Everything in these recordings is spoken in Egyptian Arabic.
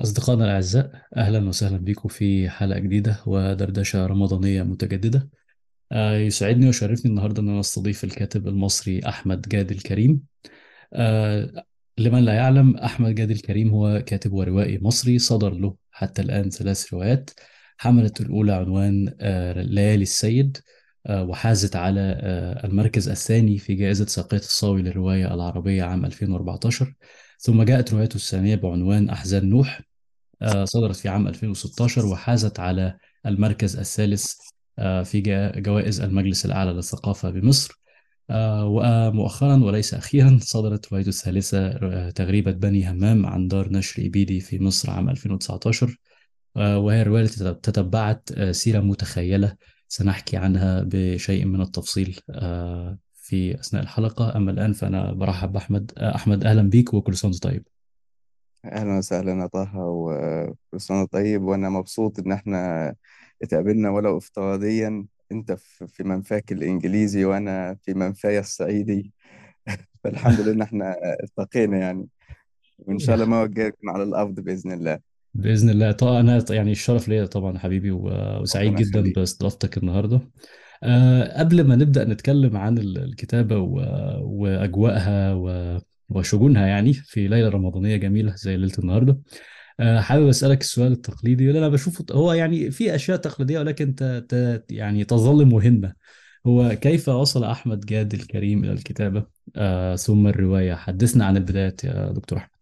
أصدقائنا الأعزاء أهلا وسهلا بكم في حلقة جديدة ودردشة رمضانية متجددة آه، يسعدني ويشرفني النهاردة أن أنا أستضيف الكاتب المصري أحمد جاد الكريم آه، لمن لا يعلم أحمد جاد الكريم هو كاتب وروائي مصري صدر له حتى الآن ثلاث روايات حملت الأولى عنوان آه، ليالي السيد آه، وحازت على آه، المركز الثاني في جائزة ساقية الصاوي للرواية العربية عام 2014 ثم جاءت روايته الثانية بعنوان أحزان نوح آه، صدرت في عام 2016 وحازت على المركز الثالث آه، في جا- جوائز المجلس الأعلى للثقافة بمصر آه، ومؤخرا وليس أخيرا صدرت روايته الثالثة آه، تغريبة بني همام عن دار نشر إيبيدي في مصر عام 2019 آه، وهي الرواية التي تتبعت آه، سيرة متخيلة سنحكي عنها بشيء من التفصيل آه، في أثناء الحلقة أما الآن فأنا برحب بأحمد آه، أحمد أهلا بيك وكل سنة وأنت طيب أهلا وسهلا يا طه وكل سنة وأنت طيب وأنا مبسوط إن إحنا اتقابلنا ولو افتراضيا أنت في في منفاك الإنجليزي وأنا في منفاي الصعيدي فالحمد لله إن إحنا التقينا يعني وإن شاء الله ما الجاي يكون على الأرض بإذن الله بإذن الله طبعا أنا يعني الشرف ليا طبعا حبيبي و- وسعيد ربنا جدا يخليك باستضافتك النهاردة أه قبل ما نبدأ نتكلم عن ال- الكتابة و- وأجواءها و- وشجونها يعني في ليلة رمضانية جميلة زي ليلة النهاردة أه حابب أسألك السؤال التقليدي اللي أنا بشوفه هو يعني في أشياء تقليدية ولكن ت ت يعني تظل مهمة هو كيف وصل أحمد جاد الكريم إلى الكتابة أه ثم الرواية حدثنا عن البدايات يا دكتور أحمد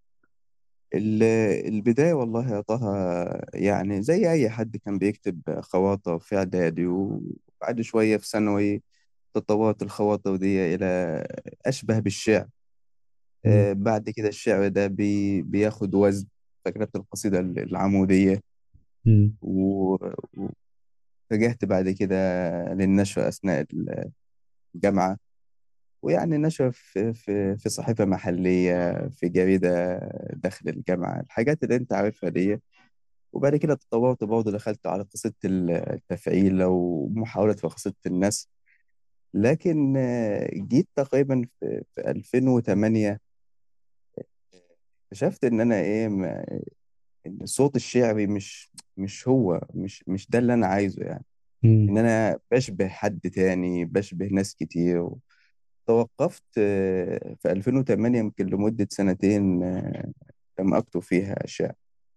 ال- البداية والله يا طه يعني زي أي حد كان بيكتب خواطر في إعدادي وبعد شوية في ثانوي تطورت الخواطر دي إلى أشبه بالشعر مم. آه، بعد كده الشعر ده بي بياخد وزن فكتبت القصيدة العمودية مم. و- واتجهت بعد كده للنشر أثناء الجامعة ويعني نشر في في في صحيفة محلية في جريدة داخل الجامعة الحاجات اللي أنت عارفها دي وبعد كده تطورت برضه دخلت على قصيدة التفعيلة ومحاولة في قصيدة الناس لكن آه، جيت تقريبا في في 2008 اكتشفت إن أنا إيه ان الصوت الشعبي مش مش هو مش مش ده اللي انا عايزه يعني مم. ان انا بشبه حد تاني بشبه ناس كتير توقفت آه، في 2008 يمكن لمدة سنتين آه، لم أكتب فيها شعر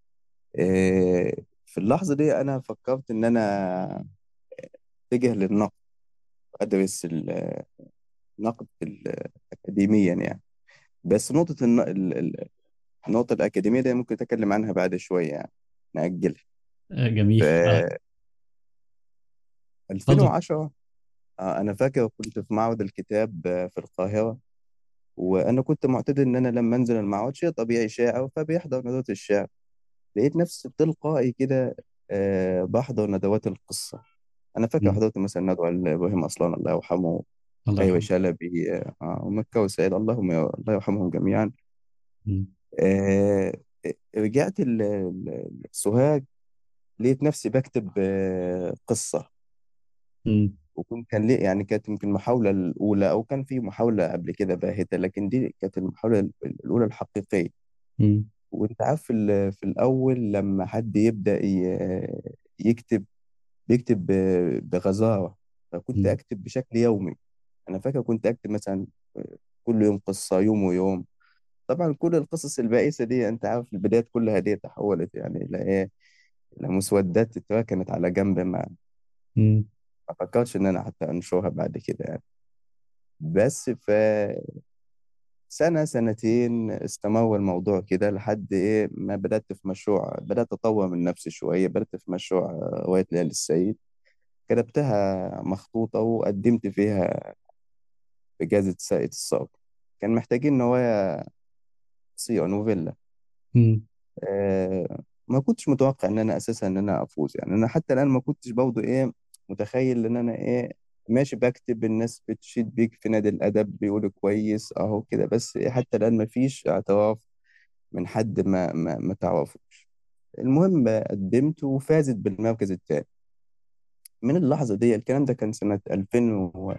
آه، في اللحظة دي أنا فكرت إن أنا أتجه للنقد أدرس ال- النقد ال- أكاديميا يعني بس نقطة الن- ال- ال- النقطة الأكاديمية دي ممكن أتكلم عنها بعد شوية يعني نأجلها آه، في جميل آه، اتفضل 2010 آه، أنا فاكر كنت في معرض الكتاب آه، في القاهرة وأنا كنت معتاد إن أنا لما أنزل المعرض شيء طبيعي شاعر فبيحضر ندوات الشعر لقيت نفسي تلقائي كده آه، بحضر ندوات القصة أنا فاكر مم. حضرت مثلا ندوة لإبراهيم أصلان الله يرحمه الله أيوة يرحمه شلبي آه، آه، ومكة وسعيد اللهم ي- الله يرحمهم جميعا مم. آه، رجعت ال- ال- السوهاج لقيت نفسي بكتب آه، قصة مم. وكنت كان ليه يعني كانت يمكن المحاولة الأولى أو كان في محاولة قبل كده باهتة لكن دي كانت المحاولة الأولى الحقيقية مم. وأنت عارف في, ال- في الأول لما حد يبدأ ي- يكتب بيكتب ب- بغزارة فكنت مم. أكتب بشكل يومي أنا فاكر كنت أكتب مثلا كل يوم قصة يوم ويوم طبعا كل القصص البائسة دي أنت عارف البدايات كلها دي تحولت يعني إلى إيه إلى مسودات اتركنت على جنب ما مم. ما فكرتش إن أنا حتى أنشرها بعد كده يعني بس ف سنة سنتين استمر الموضوع كده لحد إيه ما بدأت في مشروع بدأت أطور من نفسي شوية بدأت في مشروع آه، رواية ليالي السيد كتبتها مخطوطة وقدمت فيها في جائزة ساقية الصاوي كان محتاجين نوايا قصيرة نوفيلا مم. آه ما كنتش متوقع إن أنا أساسا إن أنا أفوز يعني أنا حتى الآن ما كنتش برضه إيه متخيل إن أنا إيه ماشي بكتب الناس بتشيد بيك في نادي الأدب بيقولوا كويس أهو كده بس إيه حتى الآن ما فيش اعتراف من حد ما ما, ما تعرفوش المهم قدمت وفازت بالمركز الثاني من اللحظة دي الكلام ده كان سنة 2000 و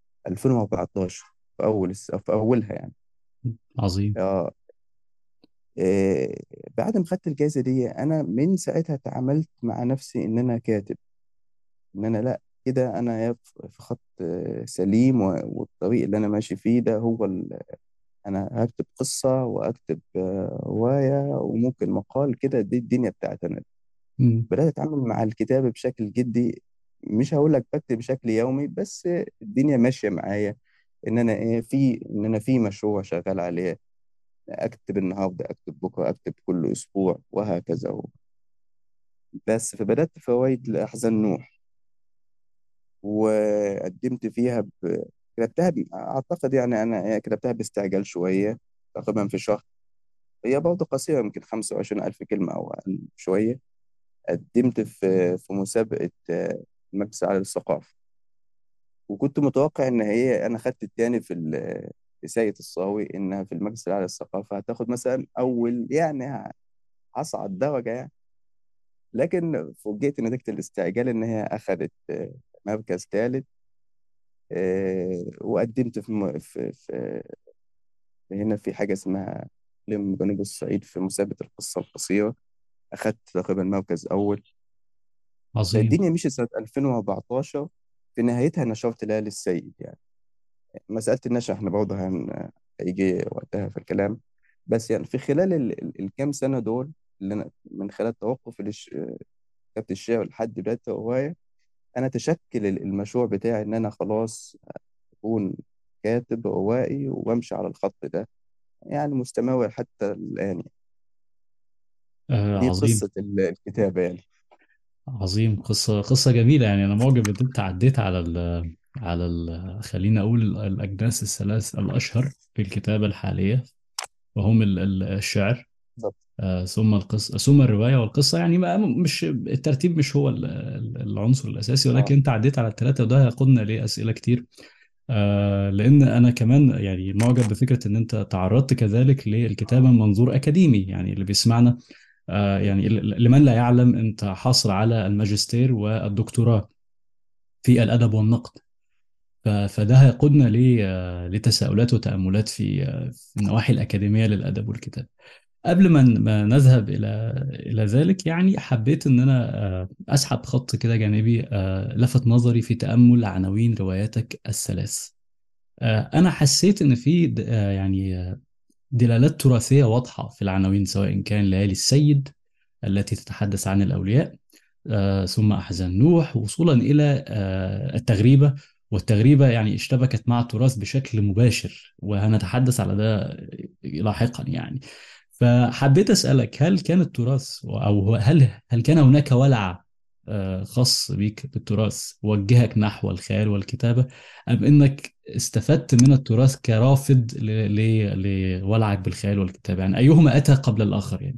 2014 في أول الس- في أولها يعني عظيم اه آه، بعد ما خدت الجائزة دي أنا من ساعتها تعاملت مع نفسي إن أنا كاتب إن أنا لأ كده أنا يا في في خط آه، سليم و- والطريق اللي أنا ماشي فيه ده هو ال... أنا هكتب قصة وأكتب آه، رواية وممكن مقال كده دي الدنيا بتاعتي أنا مم. بدأت أتعامل مع الكتابة بشكل جدي مش هقول لك بكتب بشكل يومي بس الدنيا ماشية معايا إن أنا إيه في إن أنا في مشروع شغال عليه أكتب النهاردة أكتب بكرة أكتب كل أسبوع وهكذا بس فبدأت فوائد لأحزان نوح وقدمت فيها ب... كتبتها ب... أعتقد يعني أنا إيه، كتبتها باستعجال شوية تقريبا في شهر هي برضه قصيرة يمكن 25 ألف كلمة أو أقل شوية قدمت في في مسابقة آه، المجلس العالي للثقافة وكنت متوقع ان هي انا خدت التاني في ال- في ساقية الصاوي انها في المجلس الاعلى للثقافه هتاخد مثلا اول يعني هصعد درجه يعني لكن فوجئت نتيجه الاستعجال ان هي اخذت آه، مركز ثالث وقدمت في, م- في, في هنا في حاجه اسمها اقليم جنوب الصعيد في مسابقه القصه القصيره اخذت تقريبا مركز اول عظيم فالدنيا مشيت سنه 2014 في نهايتها نشرت ليالي السيد يعني مسألة النشأ احنا برضه هن... هيجي وقتها في الكلام بس يعني في خلال ال... ال- الكام سنة دول اللي أنا من خلال توقف الش... كتابة الشعر لحد بداية الرواية أنا تشكل ال- المشروع بتاعي إن أنا خلاص أكون كاتب روائي وأمشي على الخط ده يعني مستمر حتى الآن يعني. آه دي عظيم قصة ال- الكتابة يعني عظيم قصة قصة جميلة يعني أنا معجب إن أنت عديت على ال على ال خلينا أقول ال- الأجناس الثلاث الأشهر في الكتابة الحالية وهم ال- ال- الشعر بالظبط آه، ثم القصة ثم الرواية والقصة يعني ما مش الترتيب مش هو ال- ال- العنصر الأساسي ولكن اه أنت عديت على الثلاثة وده هيقودنا لأسئلة كتير آه، لأن أنا كمان يعني معجب بفكرة إن أنت تعرضت كذلك للكتابة من منظور أكاديمي يعني اللي بيسمعنا آه، يعني ل- لمن لا يعلم أنت حاصل على الماجستير والدكتوراه في الأدب والنقد ف- فده هيقودنا ل- آه، لتساؤلات وتأملات في آه، في النواحي الأكاديمية للأدب والكتاب قبل ما ما نذهب إلى إلى ذلك يعني حبيت إن أنا آه، أسحب خط كده جانبي آه، لفت نظري في تأمل عناوين رواياتك الثلاث آه، أنا حسيت إن في د- آه، يعني آه، دلالات تراثية واضحة في العناوين سواء كان ليالي السيد التي تتحدث عن الأولياء آه، ثم أحزان نوح وصولا إلى آه، التغريبة والتغريبة يعني اشتبكت مع التراث بشكل مباشر وهنتحدث على ده لاحقا يعني فحبيت أسألك هل كان التراث أو هل هل كان هناك ولع آه، خاص بيك بالتراث وجهك نحو الخيال والكتابة أم إنك استفدت من التراث كرافد ل- ل- لولعك بالخيال والكتابة يعني أيهما أتى قبل الآخر يعني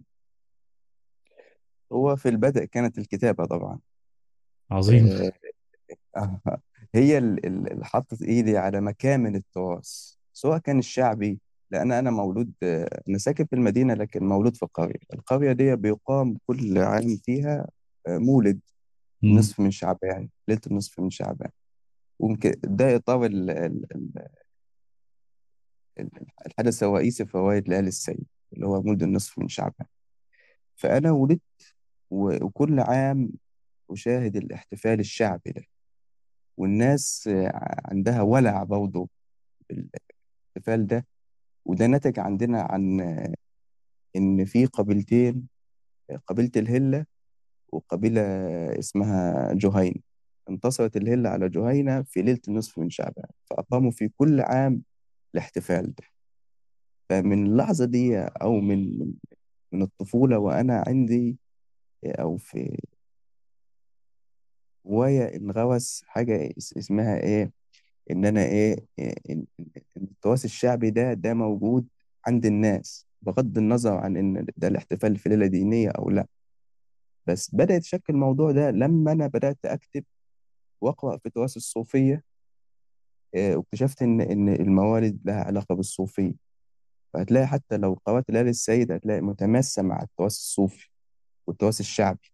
هو في البدء كانت الكتابة طبعا عظيم آه، آه، هي ال- ال- اللي حطت ايدي على مكامن التراث سواء كان الشعبي لان انا مولود آه، انا ساكن في المدينه لكن مولود في قريه القريه دي بيقام كل عام فيها آه، مولد مم. نصف من شعبان ليله النصف من شعبان ويمكن ده اطار ال- ال- ال- ال- الحدث الرئيسي في فوائد ليالي السيد اللي هو مولد النصف من شعبان فانا ولدت و- وكل عام أشاهد الاحتفال الشعبي ده والناس آه، عندها ولع برضه بالاحتفال ده وده نتج عندنا عن آه، إن في قبيلتين آه، قبيلة الهلة وقبيلة اسمها جهينة انتصرت الهلة على جهينة في ليلة النصف من شعبان فأقاموا في كل عام الاحتفال ده فمن اللحظة دي أو من من من الطفولة وأنا عندي آه، أو في هواية انغوس حاجة اس- اسمها إيه إن أنا إيه إيه، إن إن- إن التراث الشعبي ده ده موجود عند الناس بغض النظر عن إن ده الاحتفال في ليلة دينية أو لا بس بدأ يتشكل الموضوع ده لما أنا بدأت أكتب وأقرأ في تراث الصوفية آه، واكتشفت إن إن الموالد لها علاقة بالصوفية فهتلاقي حتى لو قرأت ليالي السيد هتلاقي متماسة مع التراث الصوفي والتراث الشعبي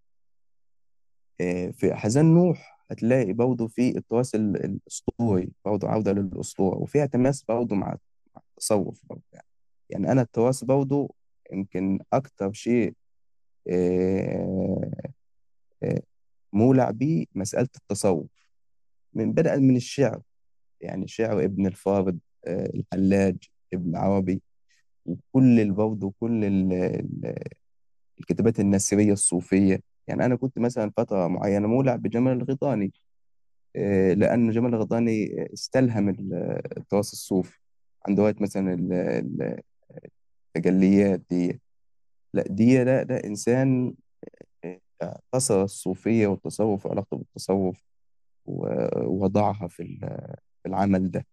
آه، في أحزان نوح هتلاقي برضه في التراث ال- الأسطوري برضه عودة للأسطورة وفيها تماس برضه مع مع التصوف برضه يعني يعني أنا التراث برضه يمكن أكتر شيء آه، آه، مولع بيه مسألة التصوف من بدءا من الشعر يعني شعر ابن الفارض آه، الحلاج ابن عربي وكل البرضه وكل ال- ال- الكتابات النثرية الصوفية يعني أنا كنت مثلا فترة معينة مولع بجمال الغيطاني آه، لأن جمال الغيطاني استلهم ال- التراث الصوفي عنده رواية مثلا ال- ال- التجليات دي لا دي ده ده إنسان آه، قصر الصوفية والتصوف وعلاقته بالتصوف و- ووضعها في ال- في العمل ده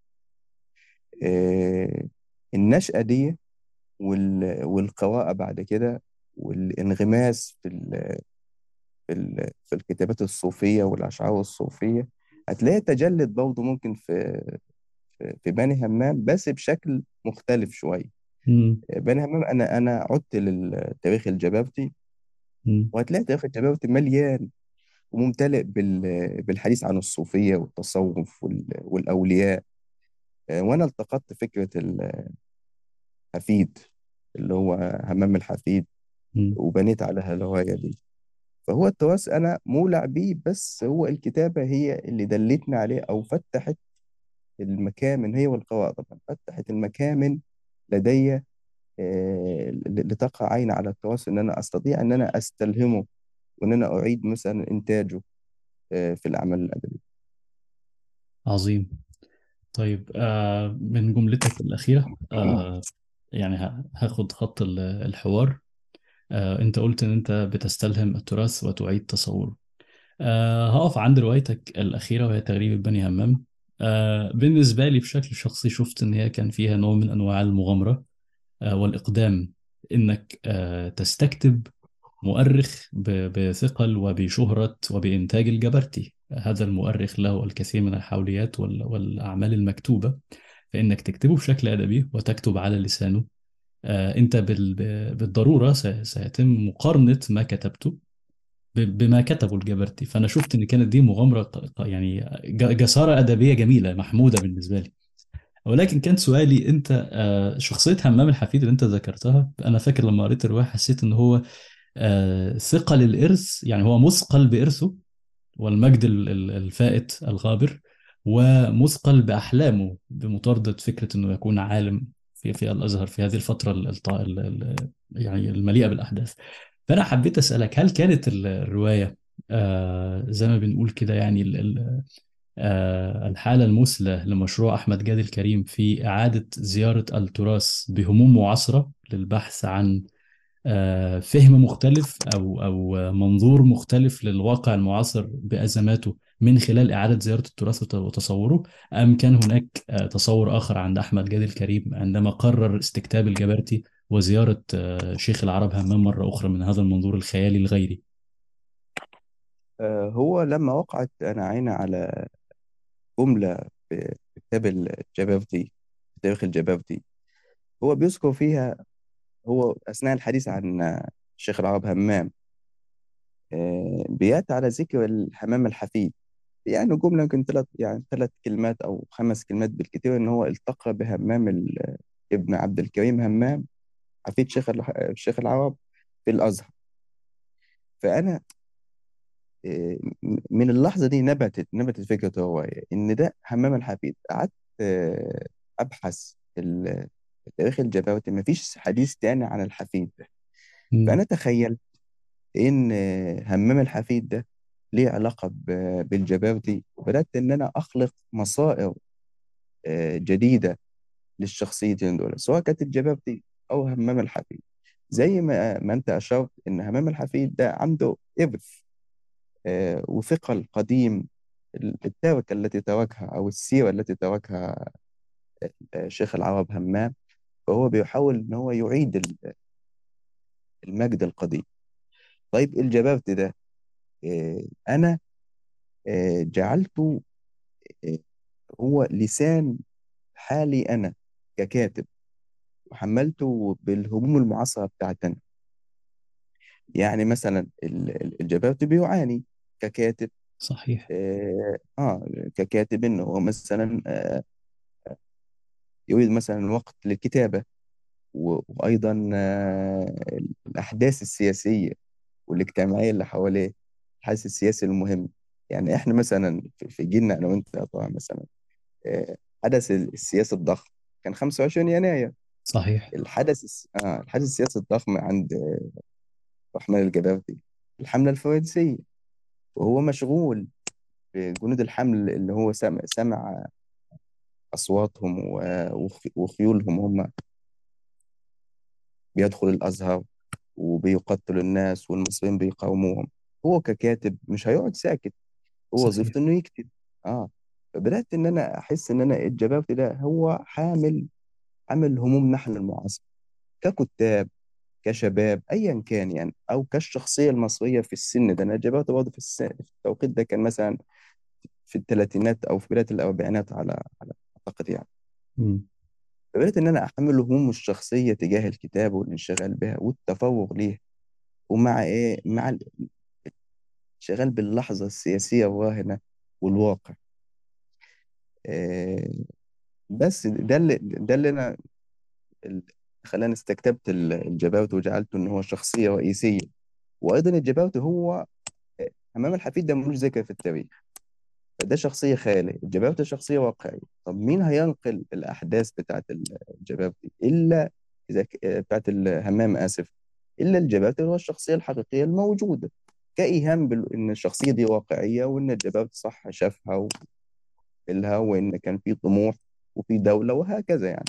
آه، النشأة دي وال- والقراءة بعد كده والانغماس في ال- في ال- في الكتابات الصوفية والأشعار الصوفية هتلاقيها تجلت برضه ممكن في في في بني همام بس بشكل مختلف شوية مم. بني همام أنا أنا عدت للتاريخ الجبابتي مم. وهتلاقي التاريخ الجبابتي مليان وممتلئ بال- بالحديث عن الصوفية والتصوف وال- والأولياء آه، وأنا التقطت فكرة الحفيد اللي هو همام الحفيد مم. وبنيت عليها الهواية دي فهو التراث أنا مولع بيه بس هو الكتابة هي اللي دلتني عليه أو فتحت المكامن هي والقراءة طبعا فتحت المكامن لدي آه، ل- لتقع عين على التراث إن أنا أستطيع إن أنا أستلهمه وإن أنا أعيد مثلا إنتاجه آه، في الأعمال الأدبية عظيم طيب آه من جملتك الأخيرة آه يعني ه- هاخد خط ال- الحوار آه أنت قلت إن أنت بتستلهم التراث وتعيد تصوره آه هقف عند روايتك الأخيرة وهي تغريب بني همام آه بالنسبة لي بشكل شخصي شفت إن هي كان فيها نوع من أنواع المغامرة آه والإقدام إنك آه تستكتب مؤرخ ب- بثقل وبشهرة وبإنتاج الجبرتي هذا المؤرخ له الكثير من الحوليات وال- والأعمال المكتوبة فإنك تكتبه بشكل أدبي وتكتب على لسانه آه، أنت بال- ب- بالضرورة س- سيتم مقارنة ما كتبته ب- بما كتبه الجبرتي فأنا شفت إن كانت دي مغامرة ق- ق- يعني ج- جسارة أدبية جميلة محمودة بالنسبة لي ولكن كان سؤالي أنت آه، شخصية همام الحفيد اللي أنت ذكرتها أنا فاكر لما قريت الرواية حسيت إن هو آه، ثقل الإرث يعني هو مثقل بإرثه والمجد ال- ال- الفائت الغابر ومثقل بأحلامه بمطاردة فكرة أنه يكون عالم في في الأزهر في هذه الفترة ال- الط- ال- ال- يعني المليئة بالأحداث فأنا حبيت أسألك هل كانت ال- الرواية آه، زي ما بنقول كده يعني ال- ال- آه، الحالة المثلى لمشروع أحمد جاد الكريم في إعادة زيارة التراث بهموم معاصرة للبحث عن آه، فهم مختلف أو أو منظور مختلف للواقع المعاصر بأزماته من خلال إعادة زيارة التراث وت- وتصوره أم كان هناك آه، تصور آخر عند أحمد جاد الكريم عندما قرر استكتاب الجبرتي وزيارة آه، شيخ العرب همام مرة أخرى من هذا المنظور الخيالي الغيري آه، هو لما وقعت أنا عيني على جملة في كتاب الجبابتي في تاريخ الجبابتي هو بيذكر فيها هو أثناء الحديث عن الشيخ العرب همام آه، بيأتي على ذكر الحمام الحفيد يعني جملة يمكن ثلاث يعني ثلاث كلمات أو خمس كلمات بالكثير إن هو التقى بهمام ال- ابن عبد الكريم همام حفيد شيخ الح- الشيخ العرب في الأزهر فأنا آه، م- من اللحظة دي نبتت نبتت فكرة الرواية إن ده همام الحفيد قعدت آه، أبحث ال- تاريخ الجبروت مفيش حديث تاني عن الحفيد ده مم. فأنا تخيلت إن آه، همام الحفيد ده ليه علاقة ب- بالجبروتي وبدأت إن أنا أخلق مصائر آه، جديدة للشخصيتين دول سواء كانت الجبابتي أو همام الحفيد زي ما ما أنت أشرت إن همام الحفيد ده عنده إرث آه، وثقل قديم التركة التي تركها أو السيرة التي تركها آه، شيخ العرب همام فهو بيحاول إن هو يعيد ال- المجد القديم طيب الجبابتي ده آه، أنا آه، جعلته آه، هو لسان حالي أنا ككاتب وحملته بالهموم المعاصرة بتاعتنا يعني مثلا ال- ال- الجبرتي بيعاني ككاتب صحيح آه, آه ككاتب إنه هو مثلا آه يريد مثلا وقت للكتابة و- وأيضا آه، الأحداث السياسية والاجتماعية اللي حواليه الحدث السياسي المهم يعني إحنا مثلا في في جيلنا أنا وأنت طبعا مثلا آه، حدث السياسي الضخم كان 25 يناير صحيح الحدث الس- آه الحدث السياسي الضخم عند آه، رحمن الجبابتي الحملة الفرنسية وهو مشغول بجنود الحمل اللي هو سمع, سمع أصواتهم و- وخ- وخيولهم هم بيدخلوا الأزهر وبيقتلوا الناس والمصريين بيقاوموهم هو ككاتب مش هيقعد ساكت هو صحيح وظيفته إنه يكتب آه فبدأت إن أنا أحس إن أنا الجبابتي ده هو حامل حامل هموم نحن المعاصر ككتاب كشباب ايا كان يعني او كالشخصيه المصريه في السن ده انا جابته برضه في السن في التوقيت ده كان مثلا في الثلاثينات او في بدايه الاربعينات على على اعتقد يعني مم. فبدات ان انا احمل هموم الشخصيه تجاه الكتاب والانشغال بها والتفوق ليه ومع ايه مع الانشغال باللحظه السياسيه الراهنه والواقع إيه بس ده اللي ده اللي انا اللي خلاني استكتبت الجباوت وجعلته ان هو شخصيه رئيسيه وايضا الجباوت هو همام الحفيد ده ملوش ذكر في التاريخ ده شخصية خيالية الجبابتة شخصية واقعية طب مين هينقل الأحداث بتاعت الجبابتة إلا إذا ك- بتاعت الهمام آسف إلا الجبابتة هو الشخصية الحقيقية الموجودة كإيهام بال... إن الشخصية دي واقعية وإن الجبابتة صح شافها وإلها وإن كان في طموح وفي دولة وهكذا يعني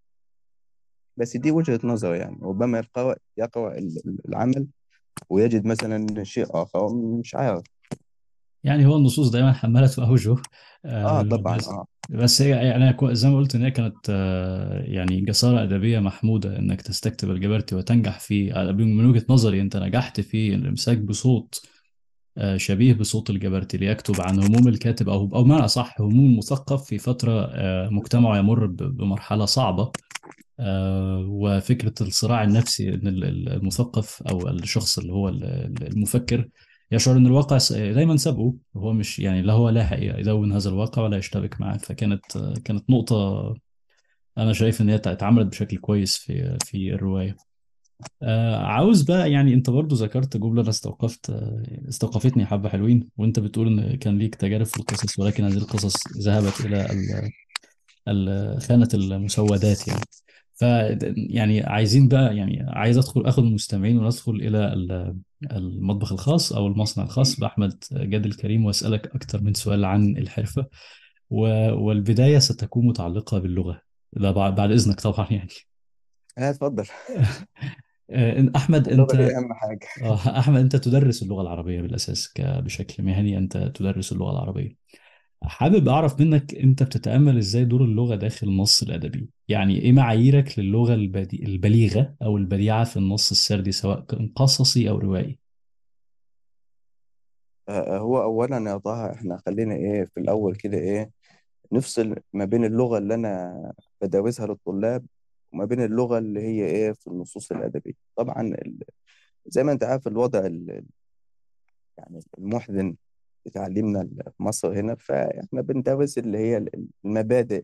بس دي وجهة نظر يعني ربما يقرأ يقرأ ال- ال- العمل ويجد مثلا شيء آخر مش عارف يعني هو النصوص دايما حمالة أوجه آه آه طبعا بس آه بس هي يعني أنا كو- زي ما قلت إن هي كانت آه يعني جسارة أدبية محمودة إنك تستكتب الجبرتي وتنجح في على- من وجهة نظري أنت نجحت في الإمساك بصوت آه شبيه بصوت الجبرتي ليكتب عن هموم الكاتب أو أو بمعنى أصح هموم المثقف في فترة آه مجتمعه يمر ب- بمرحلة صعبة آه، وفكرة الصراع النفسي إن ال- ال- المثقف أو الشخص اللي هو ال- ال- المفكر يشعر إن الواقع س- دايما سابقه وهو مش يعني لا هو لاحق يدون هذا الواقع ولا يشتبك معه فكانت آه، كانت نقطة أنا شايف إن هي اتعملت بشكل كويس في في الرواية آه، عاوز بقى يعني أنت برضو ذكرت جملة أنا استوقفت آه، استوقفتني حبة حلوين وأنت بتقول إن كان ليك تجارب في القصص ولكن هذه القصص ذهبت إلى ال- ال- خانة المسودات يعني ف يعني عايزين بقى يعني عايز ادخل اخد المستمعين وندخل الى ال- المطبخ الخاص او المصنع الخاص باحمد جاد الكريم واسالك اكثر من سؤال عن الحرفه و- والبدايه ستكون متعلقه باللغه ده بعد بعد اذنك طبعا يعني لا اتفضل آه، احمد اللغة دي انت أهم حاجة آه، احمد انت تدرس اللغه العربيه بالاساس ك- بشكل مهني انت تدرس اللغه العربيه حابب أعرف منك أنت بتتأمل إزاي دور اللغة داخل النص الأدبي يعني إيه معاييرك للغة البدي... البليغة أو البديعة في النص السردي سواء كان قصصي أو روائي آه، هو اولا يا طه احنا خلينا ايه في الاول كده ايه نفصل ما بين اللغه اللي انا بدرسها للطلاب وما بين اللغه اللي هي ايه في النصوص الادبيه طبعا ال- زي ما انت عارف الوضع ال- يعني المحزن في تعليمنا في مصر هنا فاحنا بندرس اللي هي المبادئ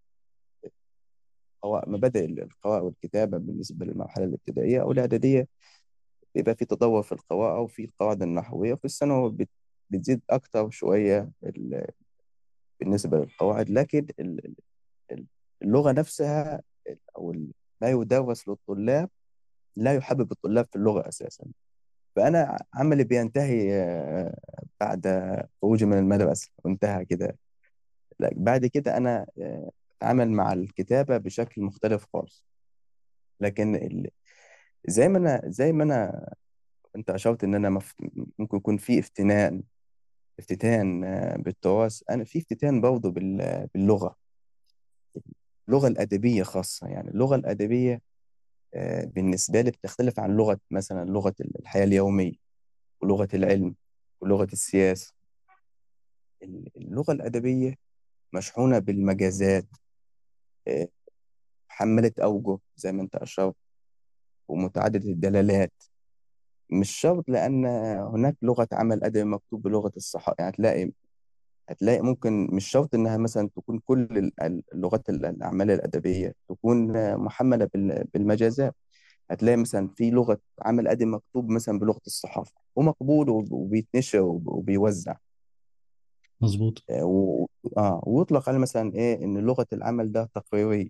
أو مبادئ القراءة والكتابة بالنسبة للمرحلة الابتدائية أو الإعدادية بيبقى في تطور في القراءة وفي القواعد النحوية وفي الثانوي بت- بتزيد أكتر شوية ال- بالنسبة للقواعد لكن ال- ال- اللغة نفسها أو ال- ما يدرس للطلاب لا يحبب الطلاب في اللغة أساسا فأنا عملي بينتهي آه، بعد خروجي من المدرسة وانتهى كده لا بعد كده أنا آه، أتعامل مع الكتابة بشكل مختلف خالص لكن ال- زي ما أنا زي ما أنا أنت أشرت إن أنا مف... ممكن يكون في افتنان افتتان آه، بالتراث أنا في افتتان برضه بال... باللغة اللغة الأدبية خاصة يعني اللغة الأدبية آه، بالنسبة لي بتختلف عن لغة مثلا لغة الحياة اليومية ولغة العلم ولغة السياسة اللغة الأدبية مشحونة بالمجازات آه، محملة أوجه زي ما أنت أشرت ومتعددة الدلالات مش شرط لأن هناك لغة عمل أدبي مكتوب بلغة الصحابة يعني تلاقي هتلاقي ممكن مش شرط انها مثلا تكون كل ال- اللغات ال- الاعمال الادبيه تكون محمله بال- بالمجازات هتلاقي مثلا في لغه عمل ادبي مكتوب مثلا بلغه الصحافه ومقبول وب- وبيتنشر وب- وبيوزع مظبوط آه، و... اه ويطلق عليه مثلا ايه ان لغه العمل ده تقريريه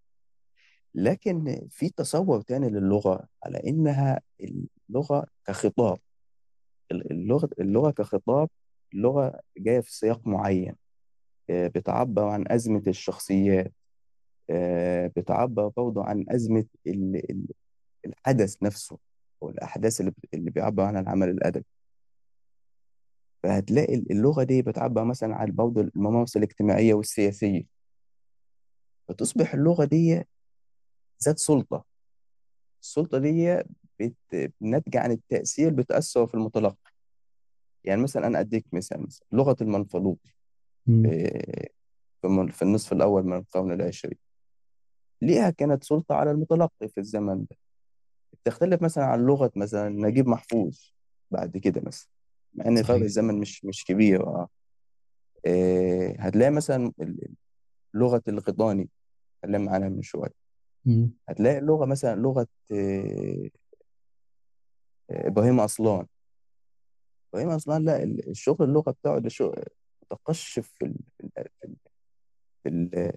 لكن في تصور تاني للغه على انها اللغه كخطاب اللغه اللغه كخطاب اللغه جايه في سياق معين آه، بتعبر عن ازمه الشخصيات آه، بتعبر برضه عن ازمه ال- ال- الحدث نفسه والاحداث اللي اللي بيعبر عنها العمل الادبي فهتلاقي اللغه دي بتعبر مثلا عن برضه الممارسه الاجتماعيه والسياسيه فتصبح اللغه دي ذات سلطه السلطه دي بت- ناتجه عن التاثير بتاثر في المتلقي يعني مثلا انا اديك مثال مثلا لغه المنفلوطي مم. في في من- في النصف الاول من القرن العشرين ليها كانت سلطه على المتلقي في الزمن ده بتختلف مثلا عن لغه مثلا نجيب محفوظ بعد كده مثلا مع ان فرق صحيح الزمن مش مش كبير اه إيه، هتلاقي مثلا ال- لغه الغيطاني اتكلمنا عنها من شويه مم. هتلاقي اللغه مثلا لغه إيه، ابراهيم اصلان ابراهيم اصلان لا ال- الشغل اللغه بتاعه ده شغل متقشف في ال- في ال- في ال-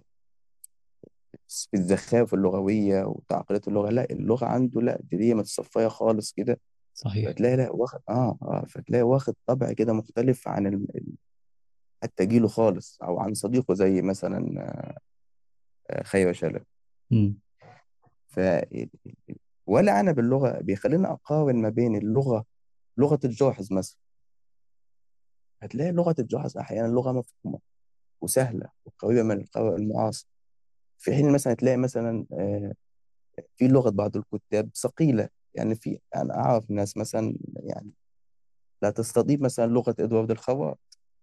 في الزخارف اللغويه وتعقيدات اللغه لا اللغه عنده لا دي هي متصفيه خالص كده صحيح فتلاقي لا واخد اه اه فتلاقي واخد طبع كده مختلف عن ال- ال- حتى جيله خالص او عن صديقه زي مثلا آه، خير شلبي مم. ف ولا انا باللغه بيخليني اقارن ما بين اللغه لغه الجاحظ مثلا هتلاقي لغه الجاحظ احيانا لغه مفهومه وسهله وقريبه من القارئ المعاصر في حين مثلا تلاقي مثلا آه، في لغه بعض الكتاب ثقيله يعني في انا اعرف ناس مثلا يعني لا تستضيف مثلا لغه ادوارد الخوات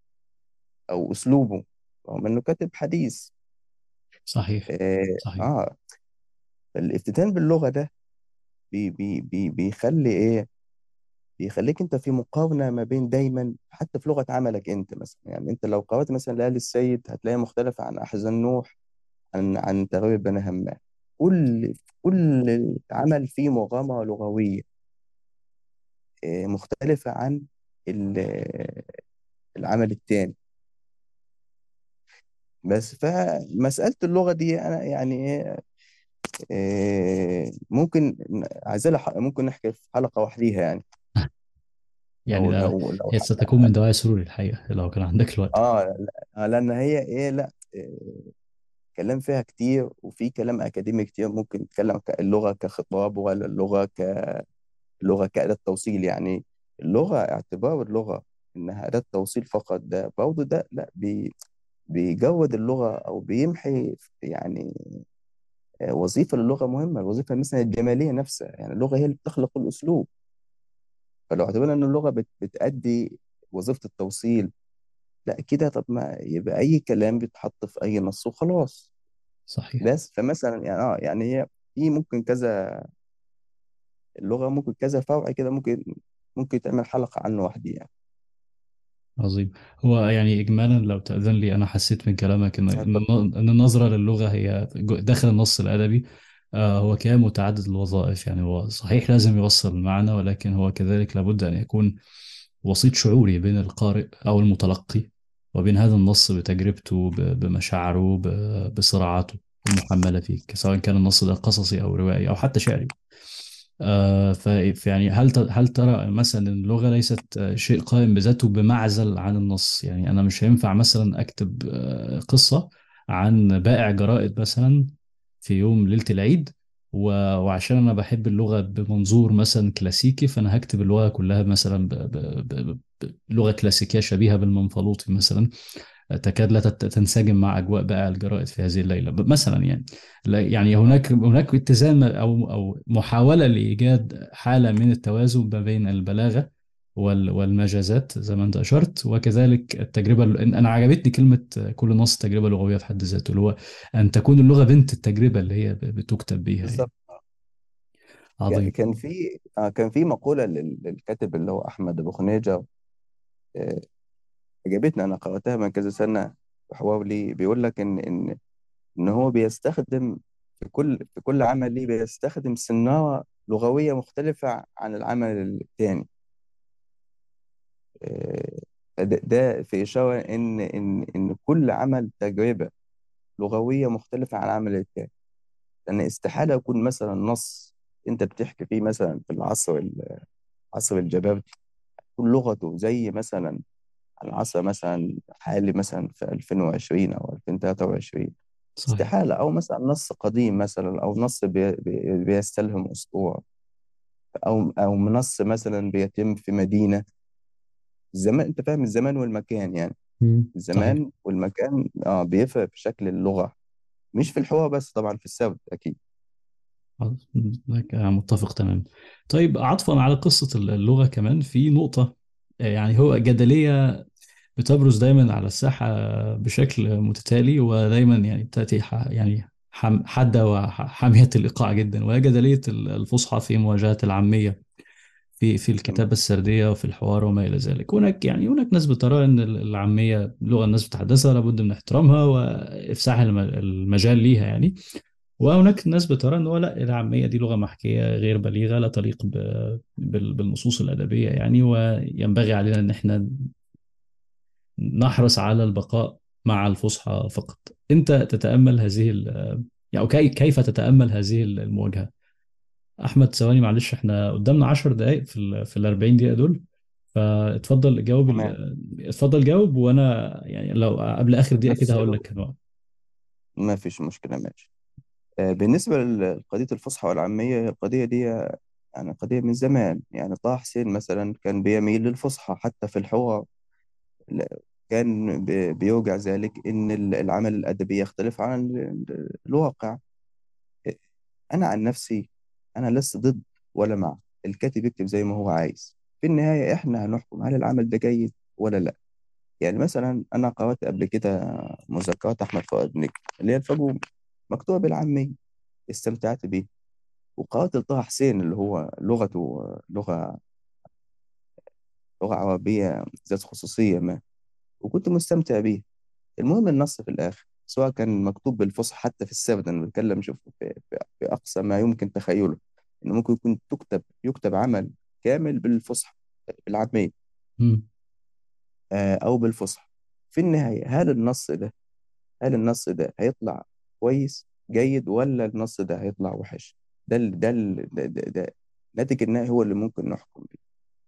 او اسلوبه رغم انه كاتب حديث صحيح اه, صحيح آه. الافتتان باللغه ده بي بي بي بيخلي ايه بيخليك انت في مقارنه ما بين دايما حتى في لغه عملك انت مثلا يعني انت لو قرات مثلا لآل السيد هتلاقيها مختلفه عن احزان نوح عن عن تغريب بني همام كل كل عمل فيه مغامره لغويه آه، مختلفه عن ال- العمل التاني بس فمساله اللغه دي انا يعني ايه آه، ممكن عايزة لها ح- ممكن نحكي في حلقه وحديها يعني يعني لو ده لو لو هي ستكون من دواعي سروري الحقيقة لو كان عندك الوقت اه لا- لان هي ايه لا آه، كلام فيها كتير وفي كلام أكاديمي كتير ممكن نتكلم ك- اللغة كخطاب ولا اللغة كلغة كأداة توصيل يعني اللغة اعتبار اللغة إنها أداة توصيل فقط ده برضه ده لا بي بيجود اللغة أو بيمحي يعني آه، وظيفة للغة مهمة الوظيفة مثلا الجمالية نفسها يعني اللغة هي اللي بتخلق الأسلوب فلو اعتبرنا إن اللغة بت بتأدي وظيفة التوصيل لا كده طب ما يبقى أي كلام بيتحط في أي نص وخلاص صحيح بس فمثلا يعني اه يعني هي في ممكن كذا اللغة ممكن كذا فرع كده ممكن ممكن تعمل حلقة عنه وحدي يعني عظيم هو يعني إجمالا لو تأذن لي أنا حسيت من كلامك إن إن اتفضل إن النظرة للغة هي جو- داخل النص الأدبي آه، هو كيان متعدد الوظائف يعني هو صحيح لازم يوصل المعنى ولكن هو كذلك لابد أن يكون وسيط شعوري بين القارئ أو المتلقي وبين هذا النص بتجربته ب- بمشاعره ب- بصراعاته المحملة فيه سواء كان النص ده قصصي أو روائي أو حتى شعري آه ف ف- يعني هل ت- هل ترى مثلا إن اللغة ليست آه، شيء قائم بذاته بمعزل عن النص يعني أنا مش هينفع مثلا أكتب آه، قصة عن بائع جرائد مثلا في يوم ليلة العيد و- وعشان أنا بحب اللغة بمنظور مثلا كلاسيكي فأنا هكتب اللغة كلها مثلا ب- ب- ب- ب- بلغة كلاسيكية شبيهة بالمنفلوطي مثلا تكاد لا تت- تنسجم مع أجواء بائع الجرائد في هذه الليلة ب- مثلا يعني لا- يعني اه هناك هناك اتزان أو أو محاولة لإيجاد حالة من التوازن ما بين البلاغة وال- والمجازات زي ما أنت أشرت وكذلك التجربة إن- أنا عجبتني كلمة كل نص تجربة لغوية في حد ذاته اللي هو أن تكون اللغة بنت التجربة اللي هي ب- بتكتب بيها يعني بالظبط كان عظيم كان في آه كان في مقولة لل- للكاتب اللي هو أحمد أبو خنيجة آه عجبتني أنا قرأتها من كذا سنة وحوار لي بيقول لك إن إن إن هو بيستخدم في كل في كل عمل ليه بيستخدم صناعة لغوية مختلفة عن العمل التاني آه، ده ده في إشارة إن إن إن كل عمل تجربة لغوية مختلفة عن العمل التاني لأن استحالة يكون مثلا نص أنت بتحكي فيه مثلا في العصر ال- عصر الجبابرة تكون لغته زي مثلا العصر مثلا حالي مثلا في 2020 أو 2023 صحيح استحالة أو مثلا نص قديم مثلا أو نص بي بي بيستلهم أسطورة أو أو نص مثلا بيتم في مدينة الزمان أنت فاهم الزمان والمكان يعني مم. صحيح الزمان والمكان اه بيفرق في شكل اللغة مش في الحوار بس طبعا في السرد أكيد لك متفق تماما طيب عطفا على قصة اللغة كمان في نقطة آه، يعني هو جدلية بتبرز دايما على الساحة بشكل متتالي ودايما يعني تأتي ح- يعني حم- حادة وحامية الإيقاع جدا وهي جدلية الفصحى في مواجهة العامية في في تمام الكتابة السردية وفي الحوار وما إلى ذلك هناك يعني هناك ناس بترى أن العامية لغة الناس بتتحدثها لابد من احترامها وإفساح الم- المجال ليها يعني وهناك ناس بترى ان هو لا العاميه دي لغه محكيه غير بليغه لا تليق ب- بال- بالنصوص الادبيه يعني وينبغي علينا ان احنا نحرص على البقاء مع الفصحى فقط انت تتامل هذه ال- يعني كي- كيف تتامل هذه المواجهه احمد ثواني معلش احنا قدامنا 10 دقائق في ال في ال 40 دقيقه دول فاتفضل جاوب تمام ال- اتفضل جاوب وانا يعني لو قبل اخر دقيقه كده بس هقول لك كمان ما فيش مشكلة ماشي آه، بالنسبة لقضية الفصحى والعامية هي القضية دي يعني قضية من زمان يعني طه حسين مثلا كان بيميل للفصحى حتى في الحوار لا، كان بي- بيوجع ذلك إن ال- العمل الأدبي يختلف عن ال- الواقع أنا عن نفسي أنا لست ضد ولا مع الكاتب يكتب زي ما هو عايز في النهاية إحنا هنحكم هل العمل ده جيد ولا لا يعني مثلا أنا قرأت قبل كده مذكرات أحمد فؤاد نجم اللي هي الفجوم مكتوبة بالعامية استمتعت بيه وقرأت لطه حسين اللي هو لغته لغة لغة عربية ذات خصوصية ما وكنت مستمتع بيه المهم النص في الآخر سواء كان مكتوب بالفصحى حتى في السرد أنا بتكلم شوف في, في, في أقصى ما يمكن تخيله إنه ممكن يكون تكتب يكتب عمل كامل بالفصحى بالعامية مم. آه، أو بالفصحى في النهاية هل النص ده هل النص ده هيطلع كويس جيد ولا النص ده هيطلع وحش ده ال ده ال ده, ده, ده ناتج النهائي هو اللي ممكن نحكم بيه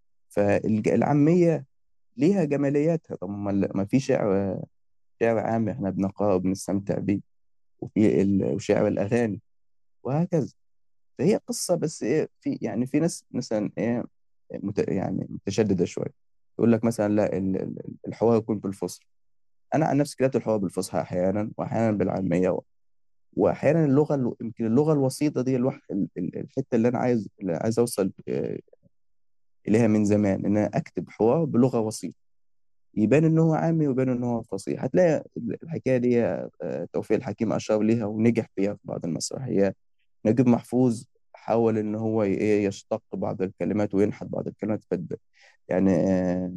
فالعامية ليها جمالياتها طب ما ما في شعر شعر عام احنا بنقرأه وبنستمتع بيه وفي ال- وشعر الأغاني وهكذا فهي قصة بس إيه في يعني في ناس مثلا إيه مت يعني متشددة شوية يقول لك مثلا لا ال- ال- الحوار يكون بالفصحى أنا عن نفسي كتبت الحوار بالفصحى أحيانا وأحيانا بالعامية وأحيانا اللغة الو- يمكن اللغة الوسيطة دي الوح ال- ال- الحتة اللي أنا عايز اللي عايز أوصل آه، إليها من زمان إن أنا أكتب حوار بلغة وسيطة يبان ان هو عامي ويبان ان هو فصيح هتلاقي الحكايه دي آه، توفيق الحكيم اشار ليها ونجح فيها في بعض المسرحيات نجيب محفوظ حاول ان هو ي- إيه يشتق بعض الكلمات وينحت بعض الكلمات فد يعني آه،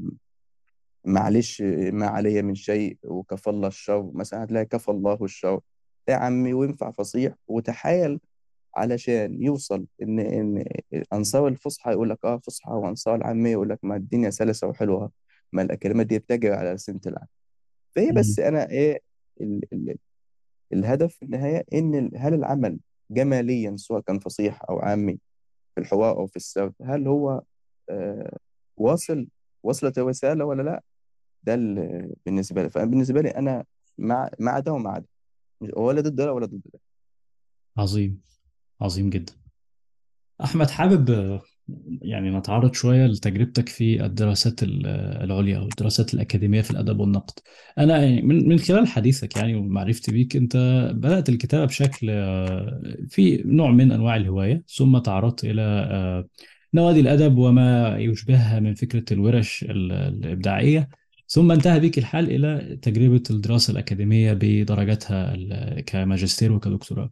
معلش ما علي من شيء وكفى الله الشر مثلا هتلاقي كفى الله الشر ده عامي وينفع فصيح وتحايل علشان يوصل ان ان انصار الفصحى يقول لك اه فصحى وانصار العاميه يقول لك ما الدنيا سلسه وحلوه ما الكلمات دي بتجري على لسنة العام فهي مم. بس انا ايه ال ال الهدف في النهايه ان ال- هل العمل جماليا سواء كان فصيح او عامي في الحوار او في السرد هل هو آه واصل وصلت الرساله ولا لا ده ال- بالنسبه لي فبالنسبه لي انا مع مع ده ومع ده مش- ولا ضد ده ولا ضد ده عظيم عظيم جدا أحمد حابب آه، يعني نتعرض شوية لتجربتك في الدراسات ال- العليا أو الدراسات الأكاديمية في الأدب والنقد أنا يعني من من خلال حديثك يعني ومعرفتي بيك أنت بدأت الكتابة بشكل آه، في نوع من أنواع الهواية ثم تعرضت إلى آه، نوادي الأدب وما يشبهها من فكرة الورش ال- الإبداعية ثم انتهى بك الحال إلى تجربة الدراسة الأكاديمية بدرجاتها ال- كماجستير وكدكتوراه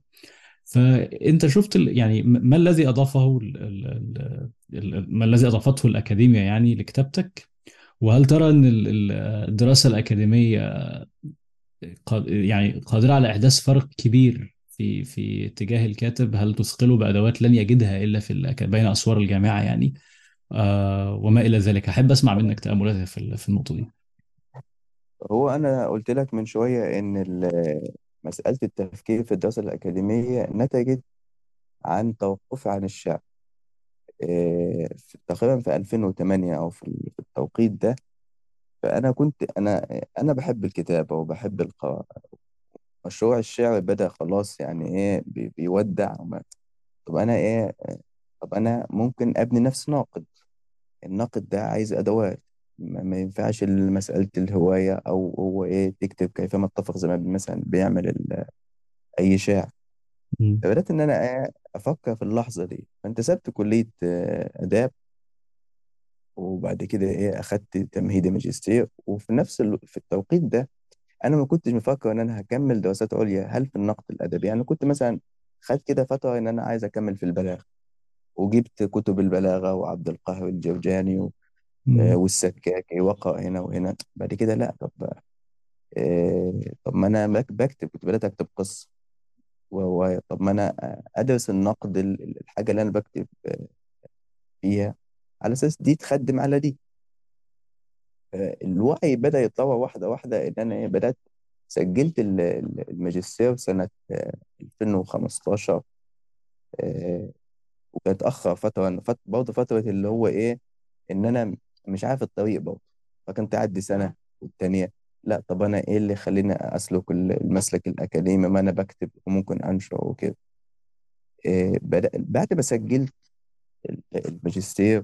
فانت شفت ال- يعني م- ما الذي اضافه ال- ال- ال- ال- ما الذي اضافته الاكاديميا يعني لكتابتك وهل ترى ان ال- ال- الدراسة الأكاديمية قاد- يعني قادرة على إحداث فرق كبير في في اتجاه الكاتب هل تثقله بأدوات لن يجدها إلا في الأك- بين أسوار الجامعة يعني آه وما إلى ذلك أحب أسمع منك تأملاتك في ال- في النقطة دي هو أنا قلت لك من شوية إن ال- مسألة التفكير في الدراسة الأكاديمية نتجت عن توقفي عن الشعر إيه، في- تقريبا في 2008 أو في ال- في التوقيت ده فأنا كنت أنا أنا بحب الكتابة وبحب القراءة مشروع الشعر بدأ خلاص يعني إيه بي- بيودع وما- طب أنا إيه طب أنا ممكن أبني نفسي ناقد الناقد ده عايز أدوات ما ما ينفعش مسألة الهواية أو هو إيه تكتب كيفما اتفق زي ما مثلا بيعمل ال- أي شاعر مم. فبدأت إن أنا إيه أفكر في اللحظة دي فانتسبت كلية آه، آداب وبعد كده إيه أخدت تمهيدي ماجستير وفي نفس ال... في التوقيت ده أنا ما كنتش مفكر إن أنا هكمل دراسات عليا هل في النقد الأدبي يعني كنت مثلا خدت كده فترة إن أنا عايز أكمل في البلاغة وجبت كتب البلاغة وعبد القاهر الجرجاني آه، مم. والسكاكي وقع هنا وهنا بعد كده لا طب آه، طب ما انا بك- بكتب كنت بدات اكتب قصه و- و- طب ما انا ادرس النقد ال- ال- الحاجه اللي انا بكتب آه، فيها على اساس دي تخدم على دي آه، الوعي بدا يتطور واحده واحده ان انا إيه، بدات سجلت ال- ال- الماجستير سنه آه، 2015 آه، وكانت اخر فتره فت- برضه فتره اللي هو ايه ان انا مش عارف الطريق برضه فكنت اعدي سنه والتانيه لا طب انا ايه اللي خليني اسلك ال- المسلك الاكاديمي ما انا بكتب وممكن انشر وكده إيه بدأ بعد ما سجلت ال- الماجستير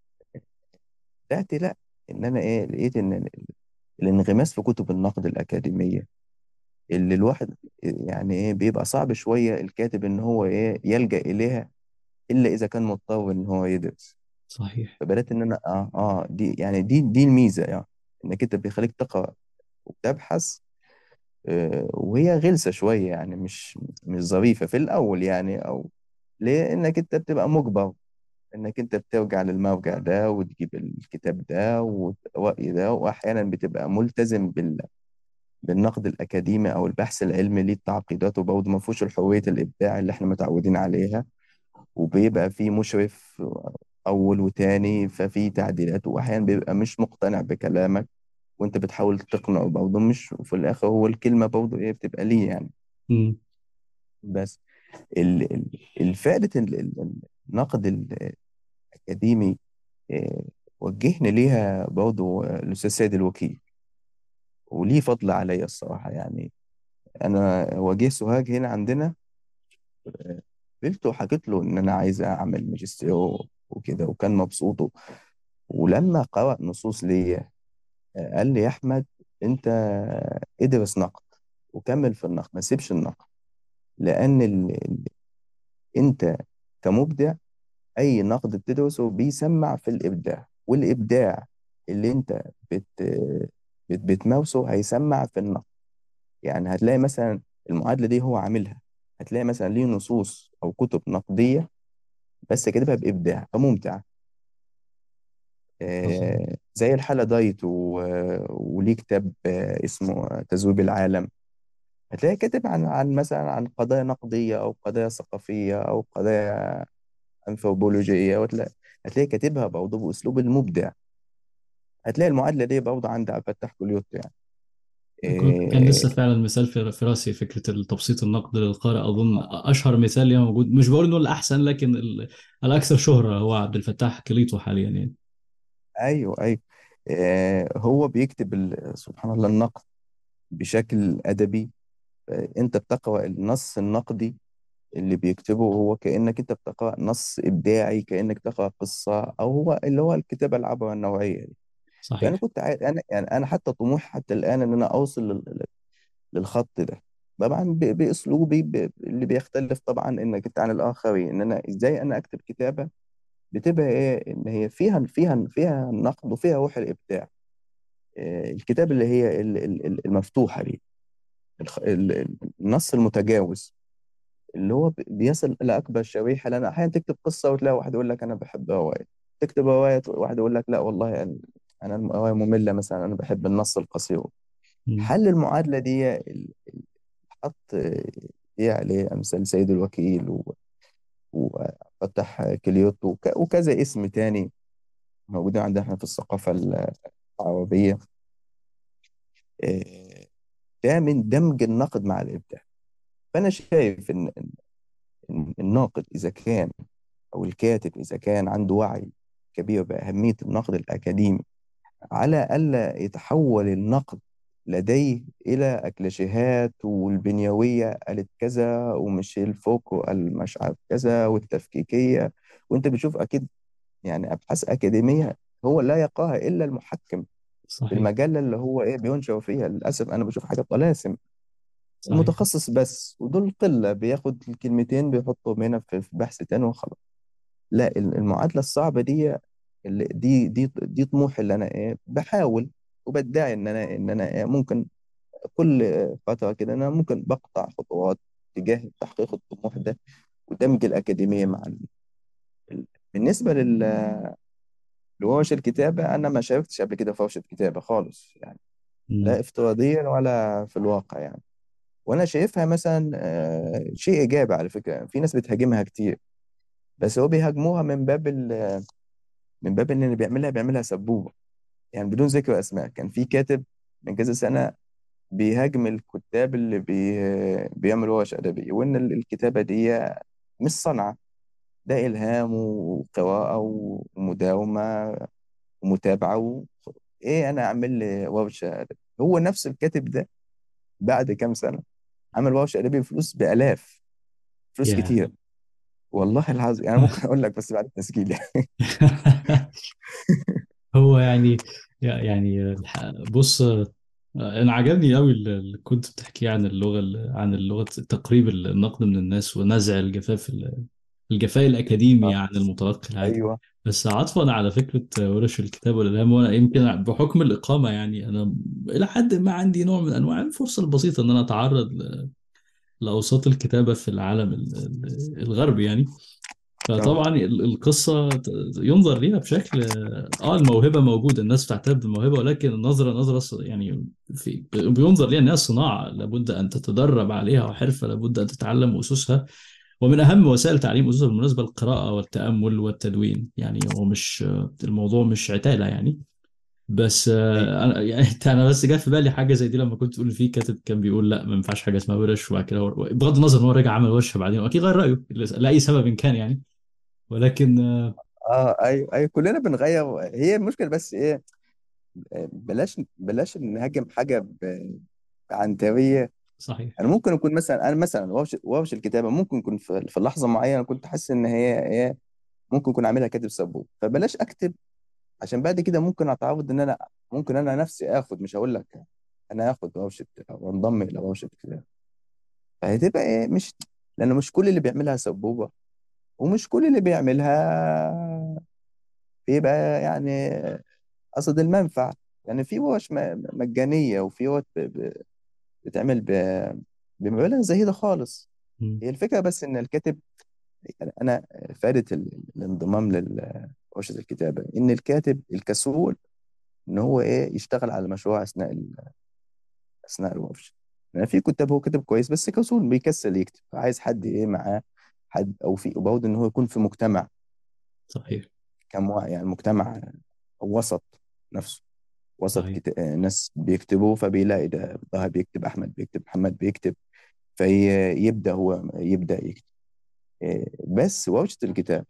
بدأت لا ان انا ايه لقيت ان ال- الانغماس في كتب النقد الاكاديميه اللي الواحد يعني ايه بيبقى صعب شويه الكاتب ان هو ايه يلجأ اليها الا اذا كان مضطر ان هو يدرس صحيح فبدأت ان انا اه اه دي يعني دي دي الميزه يعني انك انت بيخليك تقرا وتبحث آه، وهي غلسه شويه يعني مش مش ظريفه في الاول يعني او لانك انت بتبقى مجبر انك انت بترجع للمرجع ده وتجيب الكتاب ده والرأي ده واحيانا بتبقى ملتزم بال بالنقد الاكاديمي او البحث العلمي ليه تعقيداته برضه ما فيهوش الحريه الابداع اللي احنا متعودين عليها وبيبقى فيه مشرف اول وتاني ففي تعديلات واحيانا بيبقى مش مقتنع بكلامك وانت بتحاول تقنعه برضه مش وفي الاخر هو الكلمه برضه ايه بتبقى ليه يعني مم. بس ال- ال- الفائده ال- ال- النقد الاكاديمي آه، وجهني ليها برضه الاستاذ سيد الوكيل وليه فضل عليا الصراحه يعني انا وجه سوهاج هنا عندنا آه، قلت وحكيت له ان انا عايز اعمل ماجستير وكده وكان مبسوط ولما قرأ نصوص ليا آه، قال لي يا احمد انت ادرس نقد وكمل في النقد ما تسيبش النقد لان ال... ال... انت كمبدع اي نقد بتدرسه بيسمع في الابداع والابداع اللي انت بت... بت... بتمارسه هيسمع في النقد يعني هتلاقي مثلا المعادله دي هو عاملها هتلاقي مثلا ليه نصوص او كتب نقديه بس كاتبها بابداع فممتع صحيح آه، زي الحالة دايت و... وليه كتاب آه، اسمه تذويب العالم هتلاقي كاتب عن عن مثلا عن قضايا نقدية أو قضايا ثقافية أو قضايا أنثروبولوجية وتلاقي هتلاقي كاتبها برضه بأسلوب المبدع هتلاقي المعادلة دي برضه عند عبد الفتاح كليوت يعني كنت كان إيه لسه فعلا مثال في في راسي فكرة التبسيط النقد للقارئ أظن أشهر مثال ليه موجود مش بقول إنه الأحسن لكن ال- الأكثر شهرة هو عبد الفتاح كليطو حاليا يعني أيوه أيوه إيه هو بيكتب ال- سبحان الله النقد بشكل أدبي آه، أنت بتقرأ النص النقدي اللي بيكتبه هو كأنك انت بتقرأ نص إبداعي كأنك تقرأ قصة أو هو اللي هو الكتابة العبرة النوعية دي فأنا صحيح كنت عايز أنا يعني أنا حتى طموح حتى الآن إن أنا أوصل لل- للخط ده طبعا ب- بأسلوبي ب- اللي بيختلف طبعا إنك أنت عن الآخرين إن أنا إزاي أنا أكتب كتابة بتبقى إيه إن هي فيها فيها فيها نقد وفيها روح الإبداع آه، الكتاب اللي هي ال- ال- ال- المفتوحة دي الخ- ال- ال- النص المتجاوز اللي هو ب- بيصل لأكبر شريحة لأن أحيانا تكتب قصة وتلاقي واحد يقول لك أنا بحب رواية تكتب رواية واحد يقول لك لا والله أنا انا الروايه ممله مثلا انا بحب النص القصير مم. حل المعادله دي ال- ال- حط دي عليه امثال سيد الوكيل و- وفتح كليوتو وك- وكذا اسم تاني موجودين عندنا احنا في الثقافه العربيه آه، ده من دمج النقد مع الابداع فانا شايف ان إن الناقد اذا كان او الكاتب اذا كان عنده وعي كبير باهميه النقد الاكاديمي على ألا يتحول النقد لديه إلى أكلاشيهات والبنيوية قالت كذا وميشيل فوكو قال مش عارف كذا والتفكيكية وأنت بتشوف أكيد يعني أبحاث أكاديمية هو لا يقاها إلا المحكم في صحيح المجلة اللي هو إيه بينشر فيها للأسف أنا بشوف حاجة طلاسم صحيح المتخصص بس ودول قلة بياخد الكلمتين بيحطهم هنا في في بحث تاني وخلاص لا ال- المعادلة الصعبة دي اللي دي دي دي طموح اللي انا ايه بحاول وبدعي ان انا ان انا إيه ممكن كل فترة كده انا ممكن بقطع خطوات تجاه تحقيق الطموح ده ودمج الأكاديمية مع ال... ال- بالنسبة لل... لورش الكتابة أنا ما شاركتش قبل كده في ورشة كتابة خالص يعني لا مم. افتراضيا ولا في الواقع يعني وأنا شايفها مثلا آه، شيء إيجابي على فكرة في ناس بتهاجمها كتير بس هو بيهاجموها من باب ال... من باب إن اللي بيعملها بيعملها سبوبة يعني بدون ذكر اسماء كان في كاتب من كذا سنه بيهاجم الكتاب اللي بي... بيعملوا ورش ادبيه وان ال- الكتابه دي مش صنعه ده الهام وقراءه ومداومه ومتابعه و... ايه انا اعمل لي ورشه ادبيه هو نفس الكاتب ده بعد كام سنه عمل ورشه ادبيه بفلوس بالاف فلوس يا كتير والله العظيم يعني ممكن اقول لك بس بعد التسجيل يعني هو يعني يعني الح- بص انا عجبني قوي اللي كنت بتحكيه عن اللغه عن اللغه تقريب النقد من الناس ونزع الجفاف الجفاء الأكاديمي آه، عن المتلقي العادي ايوه بس عطفا على فكرة ورش الكتاب والإلهام وأنا يمكن بحكم الإقامة يعني أنا إلى حد ما عندي نوع من أنواع الفرصة البسيطة إن أنا أتعرض ل- لأوساط الكتابة في العالم ال- ال- الغربي يعني طبعا فطبعا ال- القصة ت- ينظر ليها بشكل آه الموهبة موجودة الناس بتعترف بالموهبة ولكن النظرة نظرة ص- يعني في بينظر ليها إنها صناعة لابد أن تتدرب عليها وحرفة لابد أن تتعلم أسسها ومن أهم وسائل تعليم أسس بالمناسبة القراءة والتأمل والتدوين يعني هو مش الموضوع مش عتالة يعني بس ايوه آه، أنا يعني أنت أنا بس جه في بالي حاجة زي دي لما كنت تقول في كاتب كان بيقول لا ما ينفعش حاجة اسمها ورش وبعد كده هو بغض النظر إن هو رجع عمل ورشة بعدين وأكيد غير رأيه لأي سبب كان يعني ولكن آه، اه ايوه ايوه كلنا بنغير هي المشكله بس ايه بلاش بلاش نهاجم حاجه ب- بعنتريه صحيح انا ممكن اكون مثلا انا مثلا ورش ورش الكتابه ممكن يكون في في لحظه معينه كنت حاسس ان هي ايه ممكن اكون عاملها كاتب سبوب فبلاش اكتب عشان بعد كده ممكن اتعود ان انا ممكن انا نفسي اخد مش هقول لك انا اخد ورشه او انضم الى ورشه كتابه فهتبقى ايه مش لان مش كل اللي بيعملها سبوبه ومش كل اللي بيعملها بيبقى يعني قصد المنفع يعني في ورش م- مجانيه وفي ورش ب- ب- بتعمل ب- بمبالغ زهيده خالص مم. هي الفكره بس ان الكاتب يعني انا فائده ال- الانضمام لورشه الكتابه ان الكاتب الكسول ان هو ايه يشتغل على المشروع اثناء ال- اثناء الورشه يعني في كتاب هو كاتب كويس بس كسول بيكسل يكتب عايز حد ايه معاه حد او في وبرضه ان هو يكون في مجتمع صحيح كم وا- يعني مجتمع وسط نفسه وسط صحيح كت... ناس بيكتبوا فبيلاقي ده طه بيكتب احمد بيكتب محمد بيكتب فيبدا هو يبدا يكتب إيه، بس ورشه الكتاب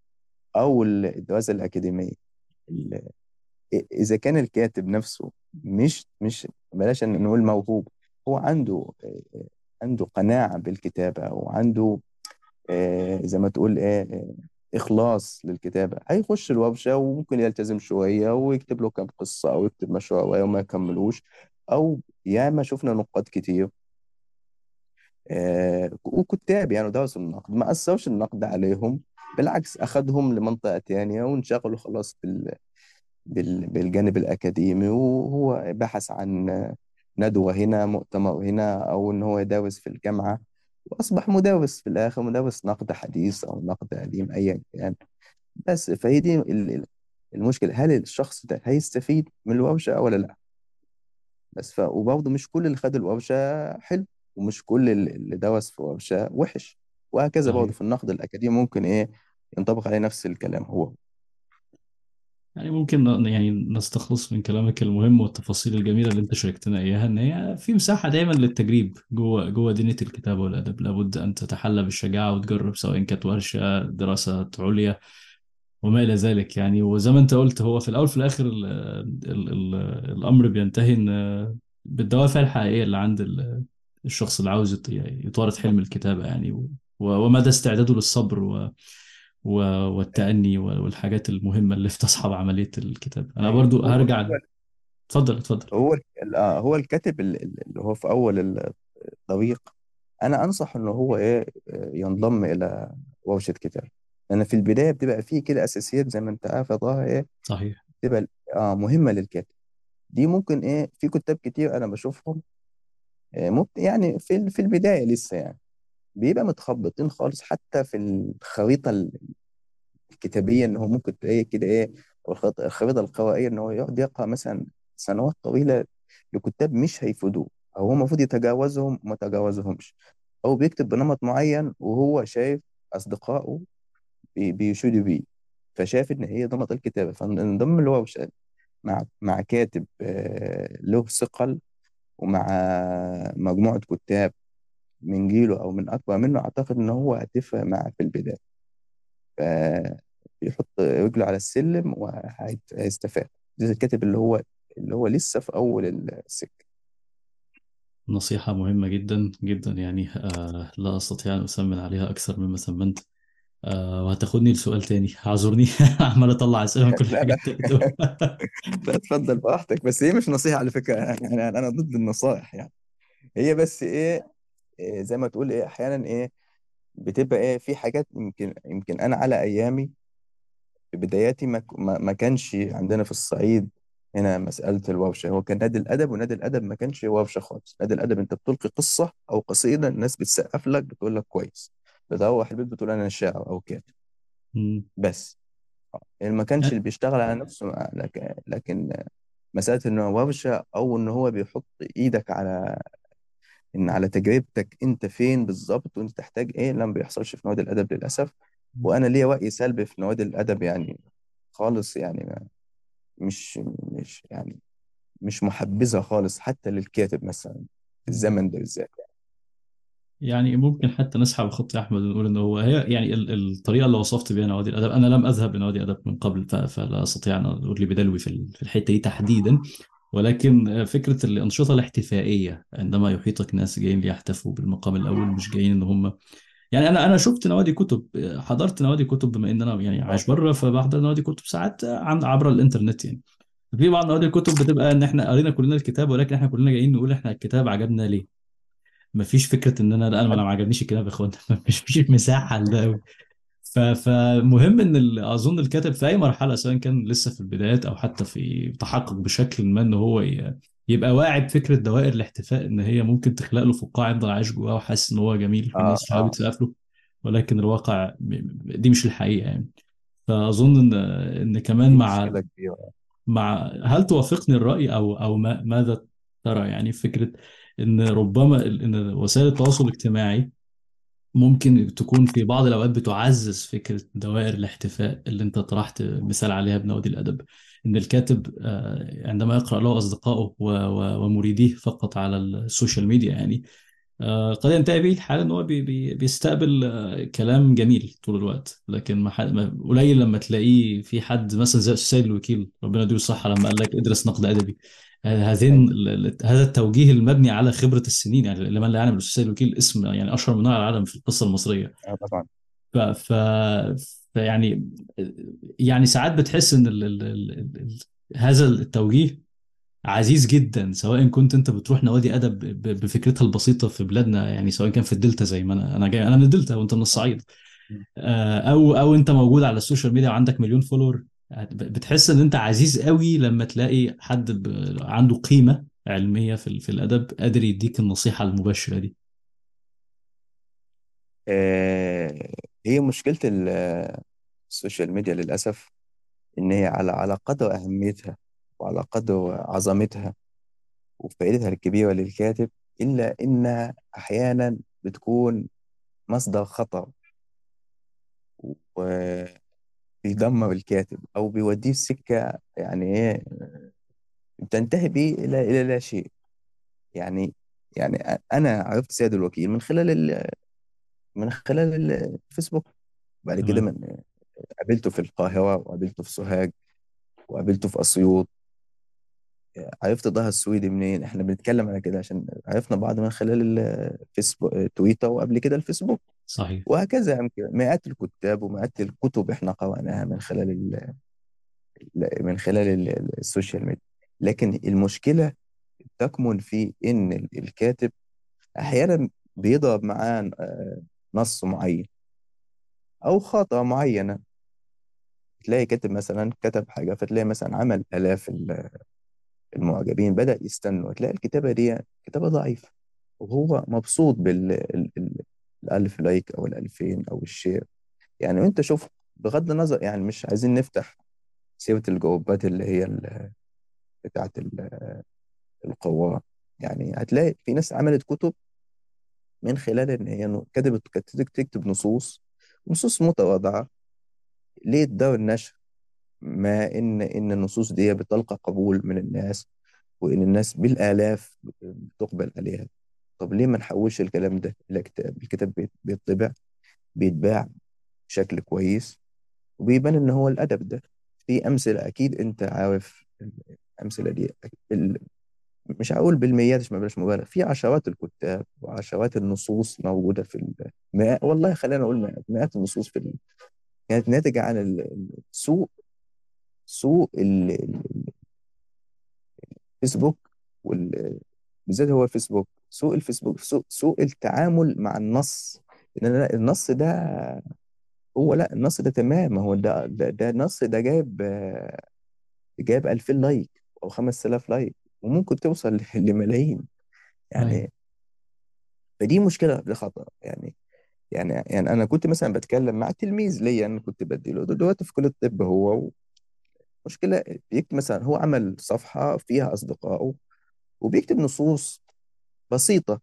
او الدراسه الاكاديميه ال- اذا كان الكاتب نفسه مش مش بلاش إن نقول موهوب هو عنده إيه، عنده قناعه بالكتابه وعنده إيه، زي ما تقول ايه إيه، اخلاص للكتابه هيخش الورشه وممكن يلتزم شويه ويكتب له كام قصه او يكتب مشروع روايه وما يكملوش او ياما شفنا نقاد كتير آه، وكتاب يعني درسوا النقد ما أثرش النقد عليهم بالعكس أخذهم لمنطقة تانية وانشغلوا خلاص بال... بال... بالجانب الأكاديمي وهو بحث عن ندوة هنا مؤتمر هنا أو إن هو يدرس في الجامعة وأصبح مدرس في الآخر مدرس نقد حديث أو نقد قديم أيا كان بس فهي دي ال... ال- المشكلة هل الشخص ده هيستفيد من الورشة ولا لا بس ف وبرضه مش كل اللي خد الورشة حلو ومش كل اللي درس في ورشة وحش وهكذا برضه صحيح في النقد الأكاديمي ممكن إيه ينطبق عليه نفس الكلام هو يعني ممكن ن- يعني نستخلص من كلامك المهم والتفاصيل الجميلة اللي انت شاركتنا اياها ان هي في مساحة دايما للتجريب جوه جوه دنيا الكتابة والادب لابد ان تتحلى بالشجاعة وتجرب سواء كانت ورشة دراسة عليا وما الى ذلك يعني وزي ما انت قلت هو في الاول في الاخر ال ال ال الامر بينتهي ان بالدوافع الحقيقية اللي عند ال- الشخص اللي عاوز يط- يطارد حلم الكتابة يعني و- ومدى استعداده للصبر و و- والتأني والحاجات المهمة اللي بتصحب عملية الكتابة أنا أيوه برضو هو هرجع هو اتفضل اتفضل هو ال- آه، هو الكاتب ال- ال- اللي هو في أول الطريق أنا أنصح إن هو إيه آه، ينضم إلى ورشة كتاب لأن في البداية بتبقى فيه كده أساسيات زي ما أنت عارف يا طه إيه صحيح بتبقى آه مهمة للكاتب دي ممكن إيه في كتاب كتير أنا بشوفهم آه، ممكن يعني في في البداية لسه يعني بيبقى متخبطين خالص حتى في الخريطة الكتابية إن هو ممكن تلاقيه كده إيه والخط- الخريطة القوائية إن هو يقعد يقرأ مثلا سنوات طويلة لكتاب مش هيفيدوه أو هو المفروض يتجاوزهم وما تجاوزهمش أو بيكتب بنمط معين وهو شايف أصدقائه بي- بيشودوا بيه فشايف إن هي نمط الكتابة فانضم اللي هو وش- مع مع كاتب آه، له ثقل ومع مجموعة كتاب من جيله أو من أكبر منه أعتقد إن هو هتفرق معاه في البداية فيحط رجله على السلم وهيستفاد ده الكاتب اللي هو اللي هو لسه في أول السكة نصيحة مهمة جدا جدا يعني آه لا أستطيع أن أثمن عليها أكثر مما ثمنت آه وهتاخدني لسؤال تاني اعذرني عمال أطلع أسئلة من كل لا الحاجات لا اللي بتقولها لا اتفضل براحتك بس هي مش نصيحة على فكرة يعني أنا ضد النصائح يعني هي بس إيه إيه زي ما تقول إيه أحيانا إيه بتبقى إيه في حاجات يمكن يمكن أنا على أيامي في بداياتي ما ما ما كانش عندنا في الصعيد هنا مسألة الورشة هو كان نادي الأدب ونادي الأدب ما كانش ورشة خالص نادي الأدب أنت بتلقي قصة أو قصيدة الناس بتسقف لك بتقول لك كويس بتروح البيت بتقول أنا شاعر أو كاتب مم. بس يعني ما كانش يعني اللي بيشتغل على نفسه لكن لكن مسألة إنه ورشة أو إن هو بيحط إيدك على إن على تجربتك أنت فين بالظبط وأنت تحتاج إيه لا ما بيحصلش في نوادي الأدب للأسف وأنا ليا رأي سلبي في نوادي الأدب يعني خالص يعني مش مش يعني مش محبذة خالص حتى للكاتب مثلا في الزمن ده بالذات يعني ممكن حتى نسحب خط احمد ونقول ان هو هي يعني ال- الطريقه اللي وصفت بها نوادي الادب انا لم اذهب لنوادي ادب من قبل ف- فلا استطيع ان اقول لي بدلوي في ال- في الحته دي تحديدا ولكن فكره الانشطه الاحتفائيه عندما يحيطك ناس جايين ليحتفوا بالمقام الاول مش جايين ان هم يعني انا انا شفت نوادي كتب حضرت نوادي كتب بما ان انا يعني اه عايش بره فبحضر نوادي كتب ساعات عن عبر الانترنت يعني في بعض نوادي الكتب بتبقى ان احنا قرينا كلنا الكتاب ولكن احنا كلنا جايين نقول احنا الكتاب عجبنا ليه مفيش فكره ان انا لا انا ما عجبنيش الكتاب يا اخوانا مش فيش مساحه لده قوي ف- فمهم ان ال- اظن الكاتب في اي مرحله سواء كان لسه في البدايات او حتى في تحقق بشكل ما ان هو ي- يبقى واعي بفكره دوائر الاحتفاء ان هي ممكن تخلق له فقاعه يفضل عايش جواه وحاسس ان هو جميل اه والناس حابه اه تسقف له ولكن الواقع م- دي مش الحقيقه يعني فاظن ان ان كمان دي مع مشكلة كبيرة مع هل توافقني الراي او او ما ماذا ترى يعني فكره ان ربما ال- ان وسائل التواصل الاجتماعي ممكن تكون في بعض الأوقات بتعزز فكرة دوائر الاحتفاء اللي أنت طرحت مثال عليها بنوادي الأدب إن الكاتب آه، عندما يقرأ له أصدقائه و- و- ومريديه فقط على السوشيال ميديا يعني آه، قد ينتهي به الحال إن هو بي- بي- بيستقبل آه، كلام جميل طول الوقت لكن ما حد- ما- قليل لما تلاقيه في حد مثلا زي السيد الوكيل ربنا يديله الصحة لما قال لك ادرس نقد أدبي آه، هذين ايوه ال- ال- هذا التوجيه المبني على خبرة السنين يعني لمن لا يعلم الأستاذ الوكيل اسم يعني أشهر من نار على العالم في القصة المصرية اه طبعا ف, ف... فيعني يعني ساعات بتحس إن ال... ال... ال... ال... هذا التوجيه عزيز جدا سواء كنت انت بتروح نوادي ادب ب- بفكرتها البسيطه في بلادنا يعني سواء كان في الدلتا زي ما انا انا جاي انا من الدلتا وانت من اه الصعيد آه، او او انت موجود على السوشيال ميديا وعندك مليون فولور بتحس ان انت عزيز قوي لما تلاقي حد ب... عنده قيمه علميه في ال- في الادب قادر يديك النصيحه المباشره دي آه، هي مشكلة ال- السوشيال ميديا للأسف إن هي على على قدر أهميتها وعلى قدر عظمتها وفائدتها الكبيرة للكاتب إلا إنها أحيانا بتكون مصدر خطر وبيدمر الكاتب أو بيوديه في سكة يعني إيه بتنتهي بيه إلى إلى لا شيء يعني يعني أنا عرفت سيد الوكيل من خلال ال... من خلال الفيسبوك بعد كده تمام من قابلته في القاهرة وقابلته في سوهاج وقابلته في أسيوط عرفت ضها السويدي منين احنا بنتكلم على كده عشان عرفنا بعض من خلال الفيسبوك تويتر وقبل كده الفيسبوك صحيح وهكذا يمكن مئات الكتاب ومئات الكتب احنا قرأناها من خلال ال من خلال ال- السوشيال ميديا لكن المشكلة تكمن في إن ال- الكاتب أحيانا بيضرب معاه آه، نص معين أو خطأ معينة تلاقي كاتب مثلا كتب حاجة فتلاقي مثلا عمل آلاف ال- المعجبين بدأ يستنوا تلاقي الكتابة دي كتابة ضعيفة وهو مبسوط بال ال- ال- الألف لايك أو الألفين أو الشير يعني وأنت شوف بغض النظر يعني مش عايزين نفتح سيرة الجروبات اللي هي ال- بتاعت ال- القراء يعني هتلاقي في ناس عملت كتب من خلال ان هي نو- كتبت كتبت- تكتب نصوص نصوص متواضعة ليه دار النشر ما ان ان النصوص دي بتلقى قبول من الناس وان الناس بالالاف بتقبل عليها طب ليه ما نحولش الكلام ده الى كتاب الكتاب بيت- بيطبع بيتباع بشكل كويس وبيبان ان هو الادب ده في امثله اكيد انت عارف الامثله دي مش هقول بالميات عشان ما بلاش مبالغ في عشرات الكتاب وعشرات النصوص موجودة في المئات والله خلينا نقول مئات مئات النصوص في ال... كانت ناتجة عن ال- ال- سوء سوء ال- ال- الفيسبوك وال... بالذات هو الفيسبوك سوء الفيسبوك سوء, سوء التعامل مع النص ان أنا لا النص ده هو لا النص ده تمام هو ده ده, ده النص ده جايب آه، جايب 2000 لايك او 5000 لايك وممكن توصل لملايين أيوة يعني فدي مشكلة ده خطأ يعني يعني يعني انا كنت مثلا بتكلم مع تلميذ ليا انا كنت بديله ده دلوقتي في كليه الطب هو مشكله بيكتب مثلا هو عمل صفحه فيها اصدقائه وبيكتب نصوص بسيطه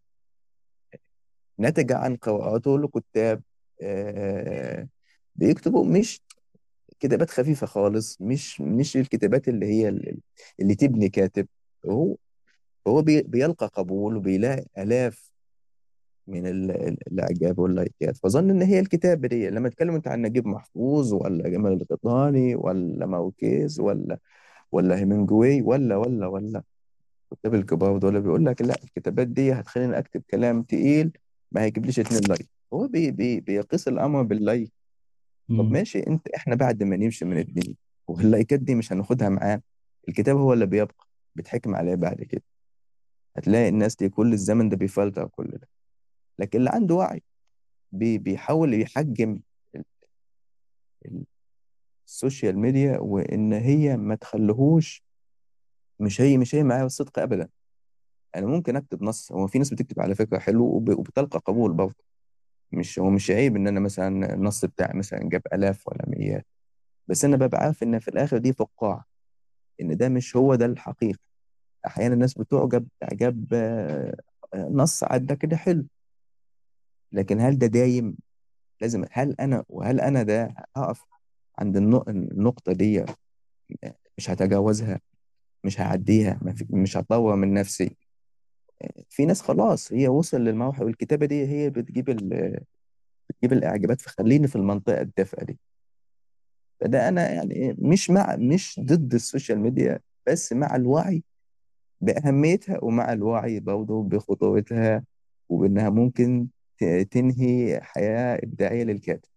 ناتجه عن قراءاته لكتاب آه، بيكتبوا مش كتابات خفيفه خالص مش مش الكتابات اللي هي اللي, اللي تبني كاتب هو هو بي- بيلقى قبول وبيلاقي الاف من ال- ال- الاعجاب واللايكات فظن ان هي الكتابه دي لما تكلم انت عن نجيب محفوظ ولا جمال الغيطاني ولا ماوكيز ولا ولا هيمنجواي ولا ولا ولا الكتاب الكبار دول بيقول لك لا الكتابات دي هتخليني اكتب كلام تقيل ما هيجيبليش اتنين لايك هو بي بي بيقيس الامر باللايك طب أمم. ماشي انت احنا بعد ما نمشي من الدنيا واللايكات دي مش هناخدها معانا الكتاب هو اللي بيبقى بيتحكم عليه بعد كده هتلاقي الناس دي كل الزمن ده بيفلتر كل ده لكن اللي عنده وعي بي بيحاول يحجم ال- ال- السوشيال ميديا وان هي ما تخليهوش مش هي مش هي معايا الصدق ابدا انا ممكن اكتب نص هو في ناس بتكتب على فكره حلو وب- وبتلقى قبول برضه مش هو مش عيب ان انا مثلا النص بتاعي مثلا جاب الاف ولا مئات بس انا ببقى عارف ان في الاخر دي فقاعه ان ده مش هو ده الحقيقه احيانا الناس بتعجب اعجاب آه، آه، نص عدى كده حلو لكن هل ده دايم لازم هل انا وهل انا ده هقف عند النق- النقطه دي مش هتجاوزها مش هعديها ما في- مش هطور من نفسي في ناس خلاص هي وصل للموهبه والكتابه دي هي بتجيب ال بتجيب الاعجابات فخليني في المنطقه الدافئه دي فده انا يعني إيه، مش مع مش ضد السوشيال ميديا بس مع الوعي باهميتها ومع الوعي برضه بخطورتها وبانها ممكن ت- تنهي حياه ابداعيه للكاتب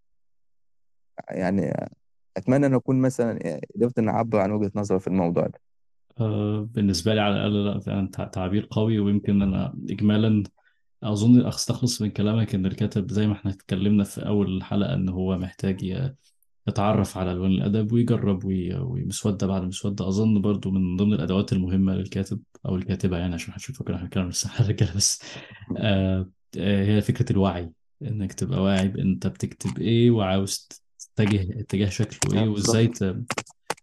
يعني اتمنى ان اكون مثلا قدرت ان اعبر عن وجهه نظري في الموضوع ده آه، بالنسبة لي على الأقل لا فعلا تع- تعبير قوي ويمكن أنا إجمالا أظن أستخلص من كلامك إن الكاتب زي ما احنا اتكلمنا في أول الحلقة إن هو محتاج ي- يتعرف على ألوان الأدب ويجرب وي- ومسودة بعد مسودة أظن برضو من ضمن الأدوات المهمة للكاتب أو الكاتبة يعني عشان محدش يفكر احنا بنتكلم لسه على الرجالة بس آه آه، هي فكرة الوعي إنك تبقى واعي بأنت بتكتب إيه وعاوز تتجه اتجاه شكله إيه آه، وإزاي بالظبط ت-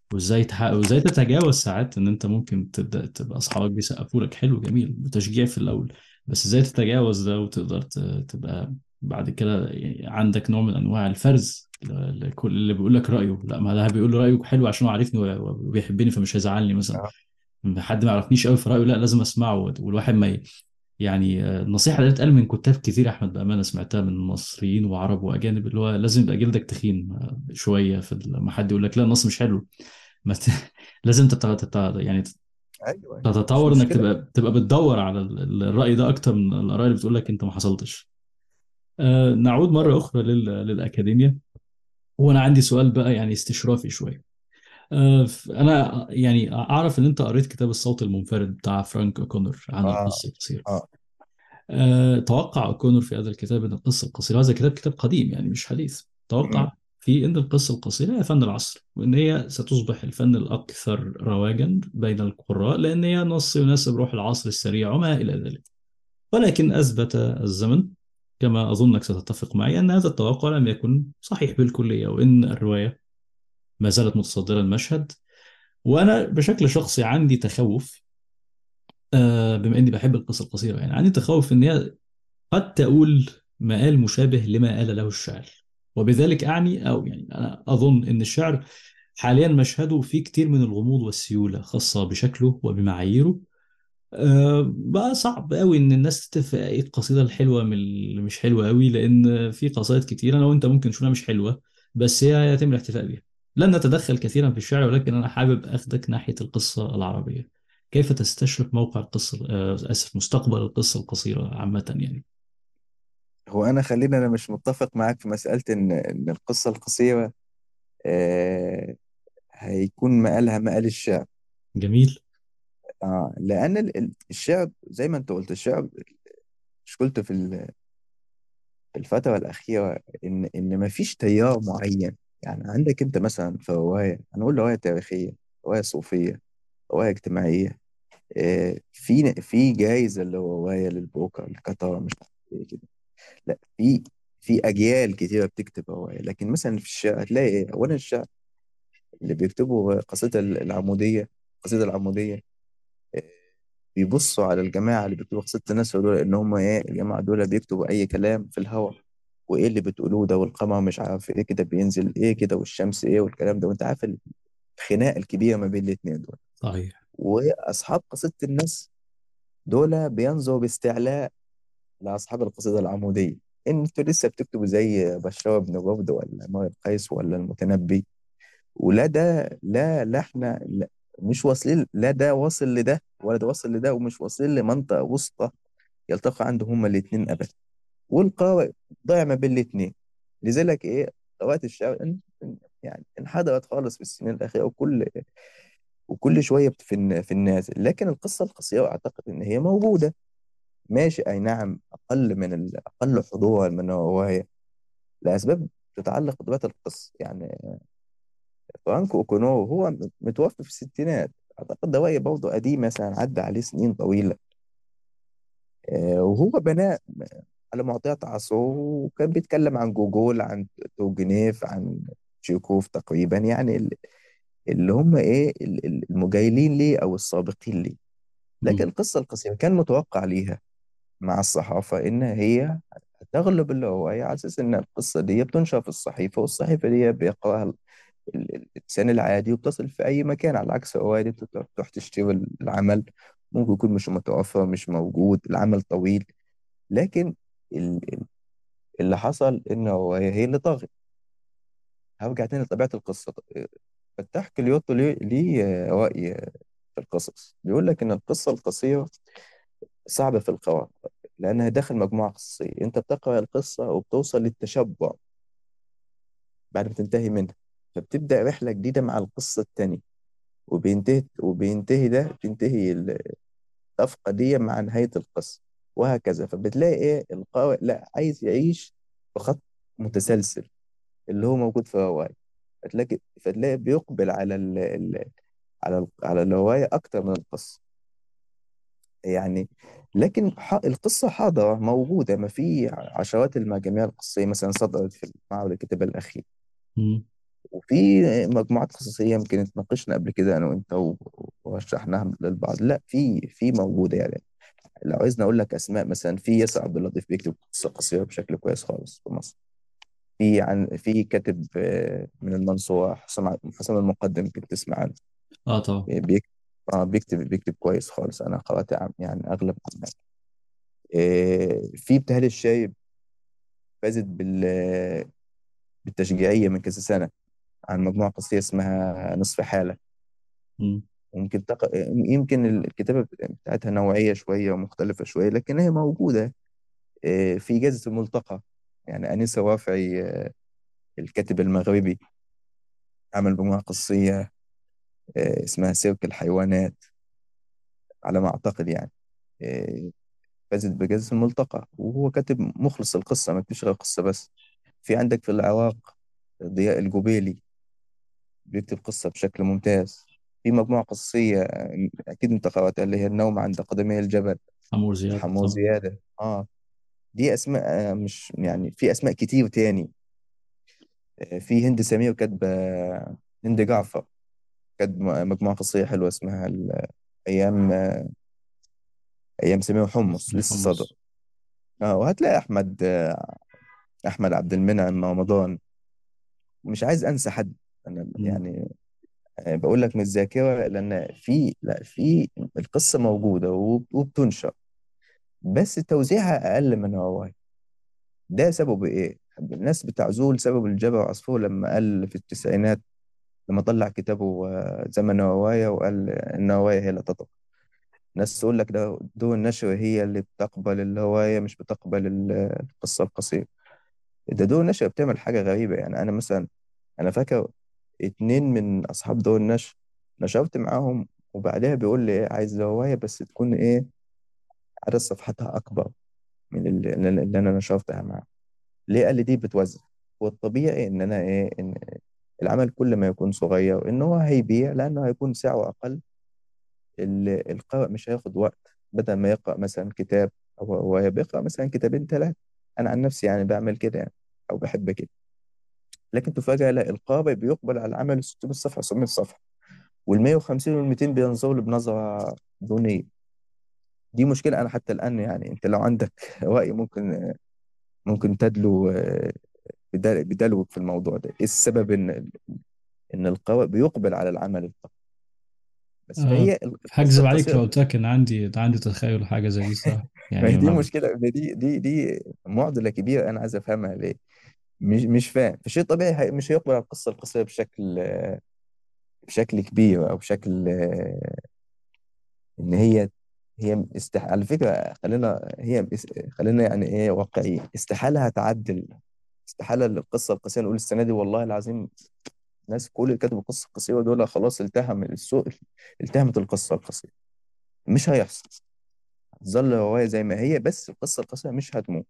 وازاي تحقق وازاي تتجاوز ساعات ان انت ممكن تبدا تبقى اصحابك بيسقفوا لك حلو جميل وتشجيع في الاول بس ازاي تتجاوز ده وتقدر ت- تبقى بعد كده يعني عندك نوع من انواع الفرز ل- لكل اللي بيقول لك رايه لا ما ده بيقول لي رايه حلو عشان هو عارفني و- وبيحبني فمش هيزعلني مثلا اه حد ما يعرفنيش قوي في رايه لا لازم اسمعه والواحد ما ي- يعني آه، النصيحه اللي اتقال من كتاب كتير يا احمد بامانه سمعتها من مصريين وعرب واجانب اللي هو لازم يبقى جلدك تخين آه، شويه في ال- لما حد يقول لك لا النص مش حلو ما ت... لازم تت... تت... يعني ايوه أيوة. مش تتطور انك مشكله تبقى تبقى بتدور على ال- الرأي ده اكتر من الآراء اللي بتقول لك انت ما حصلتش آه نعود مرة أخرى لل... للأكاديمية وأنا عندي سؤال بقى يعني استشرافي شوية آه ف- أنا يعني أعرف إن أنت قريت كتاب الصوت المنفرد بتاع فرانك أوكونر عن اه القصة القصيرة اه آه توقع أوكونر في هذا الكتاب أن القصة القصيرة هذا كتاب كتاب قديم يعني مش حديث م- توقع في أن القصة القصيرة هي فن العصر وأن هي ستصبح الفن الأكثر رواجا بين القراء لأن هي نص يناسب روح العصر السريع وما إلى ذلك ولكن أثبت الزمن كما أظنك ستتفق معي أن هذا التوقع لم يكن صحيح بالكلية وإن الرواية ما زالت متصدرة المشهد وأنا بشكل شخصي عندي تخوف آه، بما إني بحب القصة القصيرة يعني عندي تخوف إن هي قد تقول مآل مشابه لما قال له الشاعر وبذلك أعني أو يعني أنا أظن أن الشعر حاليا مشهده فيه كتير من الغموض والسيولة خاصة بشكله وبمعاييره أه بقى صعب قوي ان الناس تتفق ايه القصيده الحلوه من اللي مش حلوه قوي لان في قصائد كتير انا وانت ممكن نشوفها مش حلوه بس هي يتم الاحتفاء بيها لن نتدخل كثيرا في الشعر ولكن انا حابب اخذك ناحيه القصه العربيه كيف تستشرف موقع القصه آه، اسف مستقبل القصه القصيره عامه يعني هو انا خلينا انا مش متفق معاك في مساله ان ان القصه القصيره آه هيكون مقالها مقال الشعر جميل آه لان ال- ال- الشعر زي ما انت قلت الشعر مشكلته في ال- في الفتره الاخيره ان ان مفيش تيار معين يعني عندك انت مثلا في روايه هنقول روايه تاريخيه روايه صوفيه روايه اجتماعيه آه في في جايزه اللي هو روايه للبوكر القطار مش عارف ايه كده لا في في اجيال كتيره بتكتب روايه لكن مثلا في الشعر هتلاقي ايه اولا الشعر اللي بيكتبوا قصيده العموديه القصيده العموديه آه، بيبصوا على الجماعه اللي بيكتبوا قصيده الناس دول ان هم ايه الجماعه دول بيكتبوا اي كلام في الهواء وايه اللي بتقولوه ده والقمر مش عارف ايه كده بينزل ايه كده والشمس ايه والكلام ده وانت عارف الخناقه الكبيره ما بين الاثنين دول صحيح واصحاب قصيده الناس دول بينظروا باستعلاء لاصحاب القصيده العموديه ان انتوا لسه بتكتبوا زي بشار بن برد ولا امر قيس ولا المتنبي ولا ده لا لا احنا لا مش واصلين لا ده واصل لده ولا ده واصل لده ومش واصلين لمنطقة وسطى يلتقي عندهم هما الاتنين أبدا والقارئ ضايع ما بين الاتنين لذلك إيه قراءة الشعر إن- يعني انحدرت خالص في السنين الأخيرة وكل وكل شوية في الن- في النازل لكن القصة القصيرة أعتقد إن هي موجودة ماشي أي نعم أقل من ال... أقل حضورا من الرواية لأسباب تتعلق بطبيعة القصة يعني فرانكو اوكونو هو متوفى في الستينات اعتقد ده وقت برضه قديم مثلا عدى عليه سنين طويله آه، وهو بناء على معطيات عصره وكان بيتكلم عن جوجول عن توجنيف عن تشيكوف تقريبا يعني ال- اللي هم ايه ال- ال- المجايلين ليه او السابقين ليه لكن مم. القصه القصيره كان متوقع ليها مع الصحافه ان هي تغلب الروايه على اساس ان القصه دي بتنشر في الصحيفه والصحيفه دي بيقراها ال- ال- الإنسان العادي وبتصل في أي مكان على عكس هواية أنت تروح تروح تشتري العمل ممكن يكون مش متوفر مش موجود العمل طويل لكن ال- ال- اللي حصل إن هواية هي اللي طغت هرجع تاني لطبيعة القصة فتح كليوتو ليه ليه آه، رأي آه، في القصص بيقول لك إن القصة القصيرة صعبة في القراءة لأنها داخل مجموعة قصصية أنت بتقرأ القصة وبتوصل للتشبع بعد ما تنتهي منها فبتبدأ رحلة جديدة مع القصة التانية وبينتهي وبينتهي ده تنتهي الصفقة دي مع نهاية القصة وهكذا فبتلاقي ايه القارئ لا عايز يعيش بخط متسلسل اللي هو موجود في الرواية فتلاقي فتلاقي بيقبل على ال ال على ال على الرواية أكتر من القصة يعني لكن ح- القصة حاضرة موجودة ما في عشرات المجاميع القصية مثلا صدرت في معرض الكتاب الأخير مم. وفي مجموعات قصصية يمكن اتناقشنا قبل كده أنا وأنت و- ورشحناها للبعض لا في في موجودة يعني لو عايزني أقول لك أسماء مثلا في ياسر عبد اللطيف بيكتب قصة قصيرة بشكل كويس خالص في مصر في عن في كاتب آه، من المنصورة حسام حسام المقدم يمكن تسمع عنه اه طبعا بيكتب اه بيكتب بيكتب كويس خالص أنا قرأت عن- يعني أغلب أعماله آه، في ابتهال الشايب فازت بال بالتشجيعية من كذا سنة عن مجموعة قصيرة اسمها نصف حالة مم. ممكن تق... يمكن الكتابة بتاعتها نوعية شوية ومختلفة شوية لكن هي موجودة آه، في جائزة الملتقى يعني أنيسة وافعي آه، الكاتب المغربي عمل مجموعة قصية آه، اسمها سيرك الحيوانات على ما أعتقد يعني آه، فازت بجائزة الملتقى وهو كاتب مخلص القصة ما بيكتبش غير قصة بس في عندك في العراق ضياء الجبيلي بيكتب قصة بشكل ممتاز في مجموعة قصية آه، أكيد أنت قرأتها اللي هي النوم عند قدمي الجبل عمرو زياد لحمو طبعا زيادة آه دي أسماء آه، مش يعني في أسماء كتير تاني آه، في هند سمير كاتبة هند جعفر كاتبة مجموعة قصية حلوة اسمها ال- أيام آه، أيام سمير وحمص سمير لسه صدر حمص آه وهتلاقي أحمد آه، أحمد عبد المنعم رمضان مش عايز أنسى حد أنا مم. يعني آه، بقول لك من الذاكرة لأن في لا في القصة موجودة وب- وبتنشر بس توزيعها أقل من رواية ده سببه إيه؟ الناس بتعزول سبب الجبر والعصفور لما قال في التسعينات لما طلع كتابه آه، زمن رواية وقال إن الرواية هي اللي تطلع ناس تقول لك ده دور النشر هي اللي بتقبل الرواية مش بتقبل ال- القصة القصيرة ده دور النشر بتعمل حاجة غريبة يعني أنا مثلا أنا فاكر اتنين من أصحاب دور النشر نشرت معاهم وبعدها بيقول لي إيه عايز رواية بس تكون إيه عدد صفحاتها أكبر من اللي, اللي أنا نشرتها معاه ليه قال لي دي بتوزع والطبيعي إن أنا إيه إن العمل كل ما يكون صغير إن هو هيبيع لأنه هيكون سعره أقل ال- القارئ مش هياخد وقت بدل ما يقرأ مثلا كتاب أو هو بيقرأ مثلا كتابين ثلاثة أنا عن نفسي يعني بعمل كده يعني أو بحب كده لكن تفاجأ لا القارئ بيقبل على العمل 600 صفحة 700 صفحة وال 150 وال 200 بينظروا له بنظرة دونية دي مشكلة أنا حتى الآن يعني أنت لو عندك رأي ممكن ممكن تدلو آه، بدل- بدلوك في الموضوع ده إيه السبب إن إن القارئ بيقبل على العمل الفقط بس آه، فهي القصة هكذب عليك القصيرة لو قلت لك ان عندي عندي تخيل حاجه زي دي الصراحه ما هي يعني دي ما مشكلة ما دي دي دي معضلة كبيرة أنا عايز أفهمها ليه مش مش فاهم فشيء طبيعي هي- مش هيقبل على القصة القصيرة بشكل بشكل كبير أو بشكل آه، إن هي هي استح... على فكرة خلينا هي اس- خلينا يعني إيه واقعية استحالة هتعدل استحالة القصة القصيرة نقول السنة دي والله العظيم ناس كل اللي كتبوا القصة القصيرة دول خلاص التهم السوق التهمت القصة القصيرة مش هيحصل هتظل رواية زي ما هي بس القصة القصيرة مش هتموت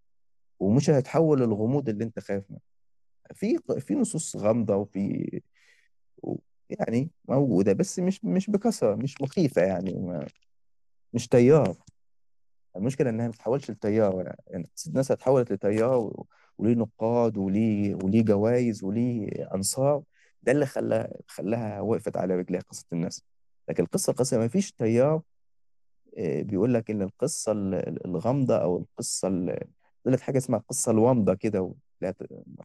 ومش هتحول الغموض اللي انت خايف منه في في نصوص غامضة وفي و- يعني موجودة بس مش مش بكثرة مش مخيفة يعني ما مش تيار المشكلة إنها ما بتتحولش لتيار يعني الناس اتحولت لتيار و- وليه نقاد وليه وليه جوائز وليه أنصار ده اللي خلاها خلاها وقفت على رجليها قصة الناس لكن القصة القصيرة ما فيش تيار آه، بيقول لك إن القصة ال- ال- الغامضة أو القصة ال- يقول لك حاجة اسمها القصة الوامضة كده و- لا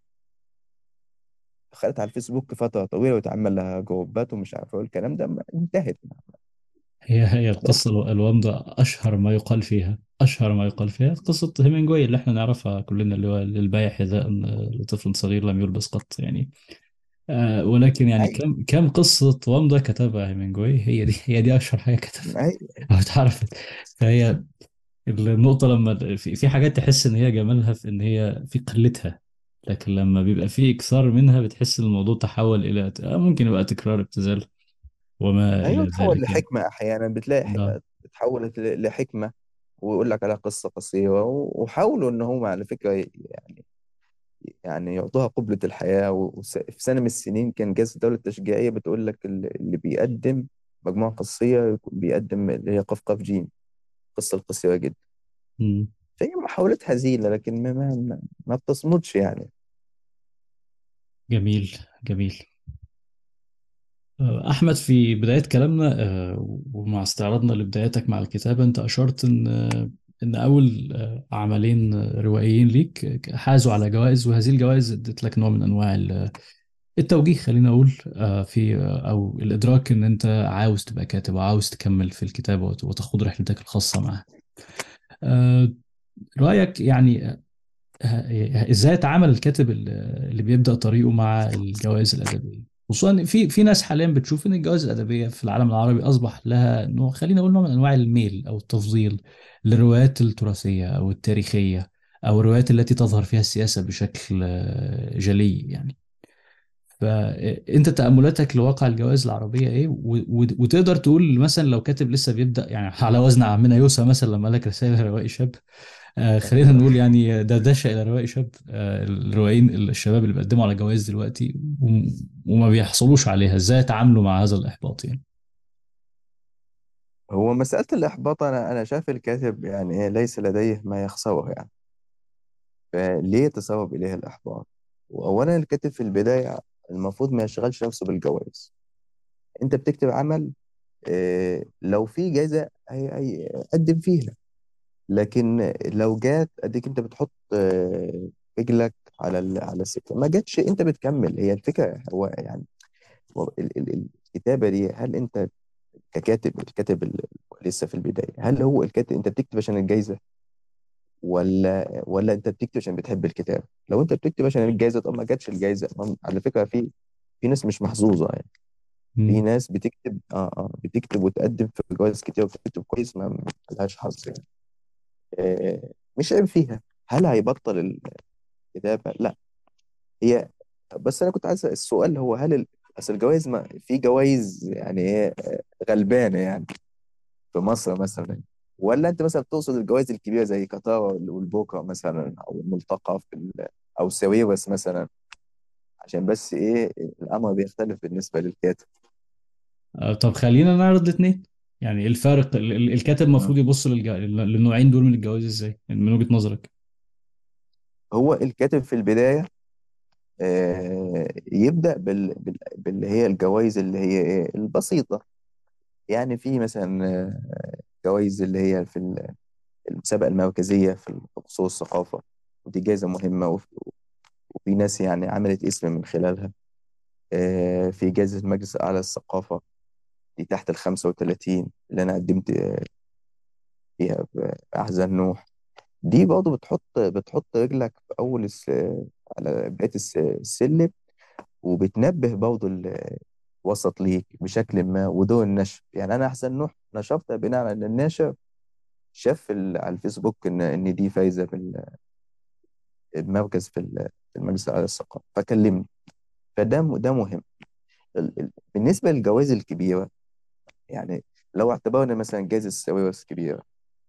دخلت على الفيسبوك فترة طويلة واتعمل لها جروبات ومش عارف ايه الكلام ده ما- انتهت هي هي بس القصه الو- الوامضه اشهر ما يقال فيها اشهر ما يقال فيها قصه هيمنجواي اللي احنا نعرفها كلنا اللي هو البايع حذاء آه، لطفل صغير لم يلبس قط يعني آه ولكن يعني اي كم كم قصه وامضه كتبها هيمنجواي هي دي هي دي اشهر حاجه كتبها اي او اتعرفت فهي النقطة لما في في حاجات تحس إن هي جمالها في إن هي في قلتها لكن لما بيبقى في إكثار منها بتحس إن الموضوع تحول إلى آه، ممكن يبقى تكرار ابتذال وما ايوه إلى تحول ذلك يعني لحكمة احيانا بتلاقي ح- ده تحولت ل- لحكمة ويقول لك عليها قصة قصيرة و- وحاولوا ان هم على فكرة ي- يعني يعني يعطوها قبلة الحياة وفي سنة من السنين كان جائزة الدولة التشجيعية بتقول لك ال- اللي بيقدم مجموعة قصية يكون بيقدم اللي هي قف قاف جيم القصة القصيرة جدا مم. فهي محاولات هزيلة لكن ما ما ما, ما بتصمدش يعني جميل جميل آه، أحمد في بداية كلامنا آه، ومع استعراضنا لبدايتك مع الكتابة أنت أشرت إن آه، إن أول آه، عملين آه، روائيين ليك حازوا على جوائز وهذه الجوائز ادت لك نوع من أنواع ال- التوجيه خلينا أقول آه، في آه، أو الإدراك إن أنت عاوز تبقى كاتب وعاوز تكمل في الكتابة وت- وتخوض رحلتك الخاصة معها آه، رأيك يعني ه- ازاي يتعامل الكاتب ال- اللي بيبدأ طريقه مع الجوائز الأدبية خصوصا إن في في ناس حاليا بتشوف ان الجوائز الأدبية في العالم العربي أصبح لها نوع خلينا نقول نوع من أنواع الميل أو التفضيل للروايات التراثية أو التاريخية أو الروايات التي تظهر فيها السياسة بشكل آه، جلي يعني فأنت تأملاتك لواقع الجوائز العربية إيه و- و- وتقدر تقول مثلا لو كاتب لسه بيبدأ يعني على وزن عمنا يوسف مثلا لما قال لك رسائل روائي شاب آه خلينا ايوه نقول يعني دردشة إلى روائي شاب آه الروائيين الشباب اللي بيقدموا على جوائز دلوقتي وم- وما بيحصلوش عليها ازاي يتعاملوا مع هذا الإحباط يعني هو مسألة الإحباط أنا أنا شايف الكاتب يعني إيه ليس لديه ما يخسره يعني فليه يتسبب إليه الإحباط؟ وأولا الكاتب في البداية المفروض ما يشغلش نفسه بالجوائز أنت بتكتب عمل آه، لو في جايزة هي- هيقدم فيها لكن لو جات اديك انت بتحط آه، رجلك على ال- على السكه ما جاتش انت بتكمل هي الفكره هو يعني هو ال- ال- الكتابه دي هل انت ككاتب الكاتب ال- لسه في البدايه هل هو الكاتب انت بتكتب عشان الجائزه ولا ولا انت بتكتب عشان بتحب الكتاب لو انت بتكتب عشان الجائزه طب ما جاتش الجائزه ما- على فكره في في ناس مش محظوظه يعني في مم. ناس بتكتب اه اه بتكتب وتقدم في جوائز كتير وبتكتب كويس ما ما لهاش حظ يعني آه، مش عيب فيها هل هيبطل الكتابة؟ لا هي بس انا كنت عايز أسأل السؤال هو هل ال... اصل الجوائز ما في جوائز يعني ايه آه، غلبانه يعني في مصر مثلا ولا انت مثلا بتقصد الجوائز الكبيره زي قطار والبوكا مثلا او الملتقى في ال... او ساويرس مثلا عشان بس ايه الامر بيختلف بالنسبه للكاتب آه طب خلينا نعرض الاثنين يعني الفارق ال- ال- الكاتب آه. المفروض يبص للج... للنوعين دول من الجوائز ازاي يعني من وجهة نظرك هو الكاتب في البدايه آه، يبدا بال... بال... باللي هي الجوائز اللي هي ايه البسيطه يعني في مثلا آه، جوائز اللي هي في ال- المسابقة المركزية في خصوص الثقافة ودي جائزة مهمة وف- وفي ناس يعني عملت اسم من خلالها آه، في جائزة المجلس الأعلى للثقافة دي تحت ال 35 اللي أنا قدمت آه، فيها بأحزان نوح دي برضه بتحط بتحط رجلك في أول الس... على بداية الس- السلم وبتنبه برضه ال- وسط ليك بشكل ما ودور النشر يعني أنا أحزان نوح نشرتها بناء على إن الناشر شاف في ال- على الفيسبوك إن إن دي فايزة بالمركز في ال- في المجلس الأعلى للثقافة فكلمني فده م- ده مهم ال- ال- بالنسبة للجوائز الكبيرة يعني لو اعتبرنا مثلا جائزة الساويرس كبيرة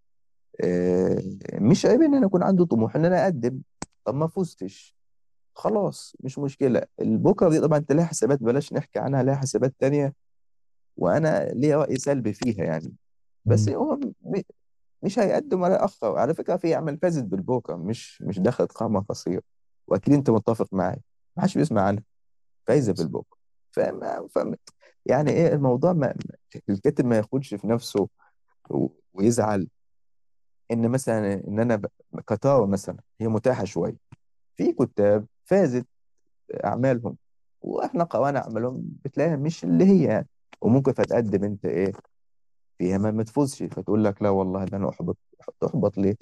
آه، مش عيب ان انا يكون عندي طموح ان انا اقدم طب ما فزتش خلاص مش مشكلة البكرة دي طبعا انت لها حسابات بلاش نحكي عنها لها حسابات تانية وانا ليا رأي سلبي فيها يعني بس مم. هو م- مش هيقدم ولا يأخر على فكرة في اعمال فازت بالبوكر مش مش دخلت قامة قصيرة واكيد انت متفق معايا ما حدش بيسمع عنها فايزة بالبوكر فما فما يعني ايه الموضوع ما الكاتب ما ياخدش في نفسه و- ويزعل ان مثلا ان انا ب- كتارة مثلا هي متاحة شوية في كتاب فازت اعمالهم واحنا قرانا اعمالهم بتلاقيها مش اللي هي يعني وممكن فتقدم انت ايه فيها ما ما تفوزش فتقول لك لا والله ده انا احبط تحبط ليه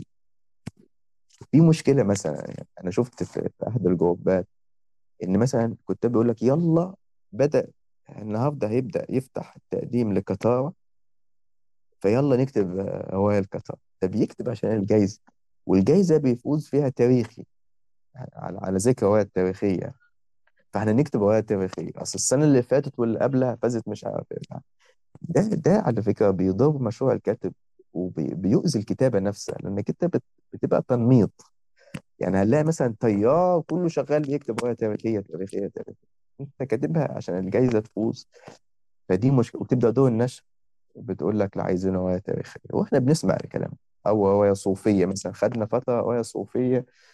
في مشكلة مثلا يعني انا شفت في, في احد الجروبات ان مثلا كتاب بيقول لك يلا بدأ النهارده هيبدأ يفتح التقديم لكتارة فيلا نكتب آه، رواية القطار ده بيكتب عشان الجايزة والجايزة بيفوز فيها تاريخي على على ذكر رواية تاريخية فاحنا نكتب رواية تاريخية أصل السنة اللي فاتت واللي قبلها فازت مش عارف إيه ده ده على فكرة بيضر مشروع الكاتب وبيؤذي الكتابة نفسها لأن الكتابة بتبقى تنميط يعني هنلاقي مثلا طيار كله شغال بيكتب رواية تاريخية تاريخية تاريخية أنت كاتبها عشان الجايزة تفوز فدي مشكلة وتبدأ دور النشر بتقول لك لا عايزين رواية تاريخية واحنا بنسمع الكلام او رواية صوفية مثلا خدنا فترة رواية صوفية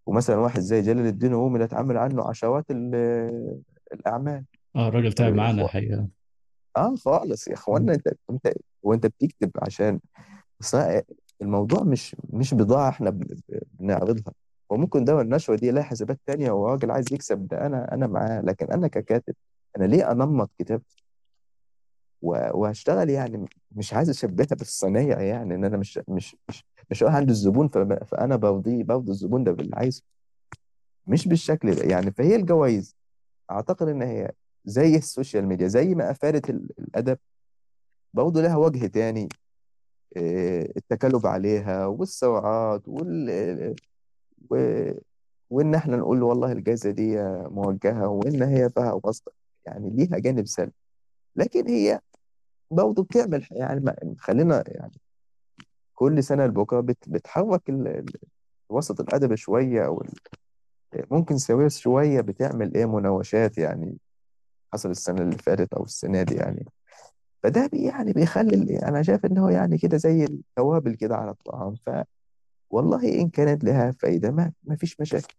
ومثلا واحد زي جلال الدين الرومي اللي اتعمل عنه عشوات ال- الأعمال اه الراجل تعب معانا الحقيقة اه خالص يا مم. اخوانا انت انت وانت بتكتب عشان بس أنا- الموضوع مش مش بضاعة احنا بن- بنعرضها وممكن ده النشوة دي لها حسابات تانية وراجل عايز يكسب ده انا انا معاه لكن انا ككاتب انا ليه انمط كتاب و- وهشتغل يعني مش عايز اشبهها بالصنايع يعني ان انا مش مش مش مش رايح عند الزبون فب- فانا برضيه برضي الزبون ده باللي عايزه مش بالشكل ده يعني فهي الجوائز اعتقد ان هي زي السوشيال ميديا زي ما افادت ال- الادب برضه لها وجه تاني آه، التكالب عليها والسرعات وال و... وان احنا نقول والله الجائزه دي موجهه وان هي فيها واسطه يعني ليها جانب سلبي لكن هي برضه بتعمل يعني ما- خلينا يعني كل سنه البكره بت... بتحرك ال... ال- وسط الادب شويه او ال- ممكن سويس شويه بتعمل ايه مناوشات يعني حصل السنه اللي فاتت او السنه دي يعني فده بي يعني بيخلي ال- انا شايف ان هو يعني كده زي التوابل كده على الطعام فوالله ان كانت لها فايده ما ما فيش مشاكل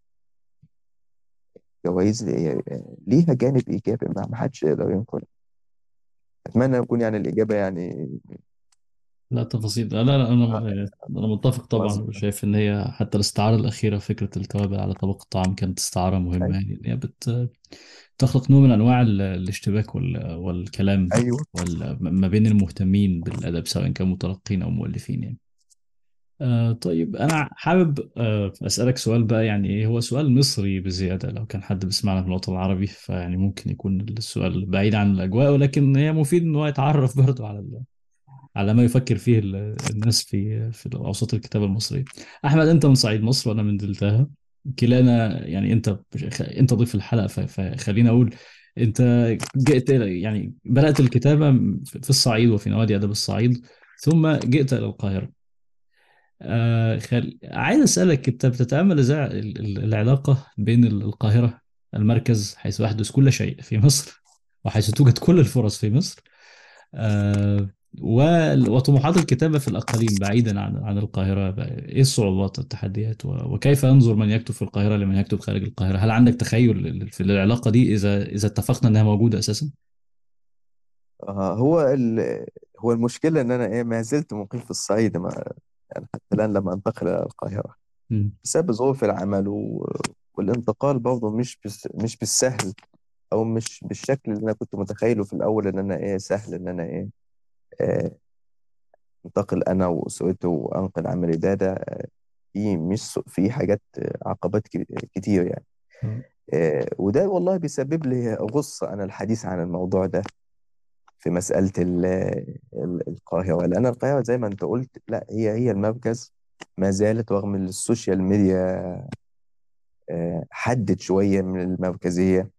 جوائز ليها جانب ايجابي ما ما حدش يقدر ينكر اتمنى يكون يعني الاجابه يعني لا تفاصيل لا لا أنا آه، أنا متفق طبعا مظبوط وشايف إن هي حتى الاستعارة الأخيرة فكرة التوابل على طبق الطعام كانت استعارة مهمة أي- يعني إن هي بت... تخلق نوع من أنواع ال- الاشتباك وال... والكلام ايوه وال... ما بين المهتمين بالأدب سواء كانوا متلقين أو مؤلفين يعني آه طيب أنا حابب آه أسألك سؤال بقى يعني إيه هو سؤال مصري بزيادة لو كان حد بيسمعنا في الوطن العربي فيعني ممكن يكون السؤال بعيد عن الأجواء ولكن هي مفيد إن هو يتعرف برضه على ال... على ما يفكر فيه ال- الناس في في أوساط الكتابة المصرية أحمد أنت من صعيد مصر وأنا من دلتاها كلانا يعني أنت أنت ضيف الحلقة ف- فخليني أقول أنت جئت إلى- يعني بدأت الكتابة في الصعيد وفي نوادي أدب الصعيد ثم جئت إلى القاهرة آه خل... عايز أسألك أنت بتتأمل إزاي ال- ال- العلاقة بين ال- القاهرة المركز حيث يحدث كل شيء في مصر وحيث توجد كل الفرص في مصر آه و- وطموحات الكتابة في الأقاليم بعيدا عن عن القاهرة بقى إيه الصعوبات والتحديات و- وكيف ينظر من يكتب في القاهرة لمن يكتب خارج القاهرة هل عندك تخيل لل- في العلاقة دي إذا إذا اتفقنا إنها موجودة أساسا؟ آه، هو ال... هو المشكله ان انا ايه ما زلت مقيم في الصعيد ما يعني حتى الان لما انتقل الى القاهره مم. بسبب ظروف العمل و... والانتقال برضه مش بس... مش بالسهل او مش بالشكل اللي انا كنت متخيله في الاول ان انا ايه سهل ان انا ايه آه، انتقل انا واسرتي وانقل عملي ده ده في مش في حاجات آه، عقبات ك- كتير يعني آه. آه، وده والله بيسبب لي غصة أنا الحديث عن الموضوع ده في مسألة ال- ال- القاهرة لأن القاهرة زي ما أنت قلت لا هي هي المركز ما زالت رغم إن السوشيال ميديا آه، حدت شوية من المركزية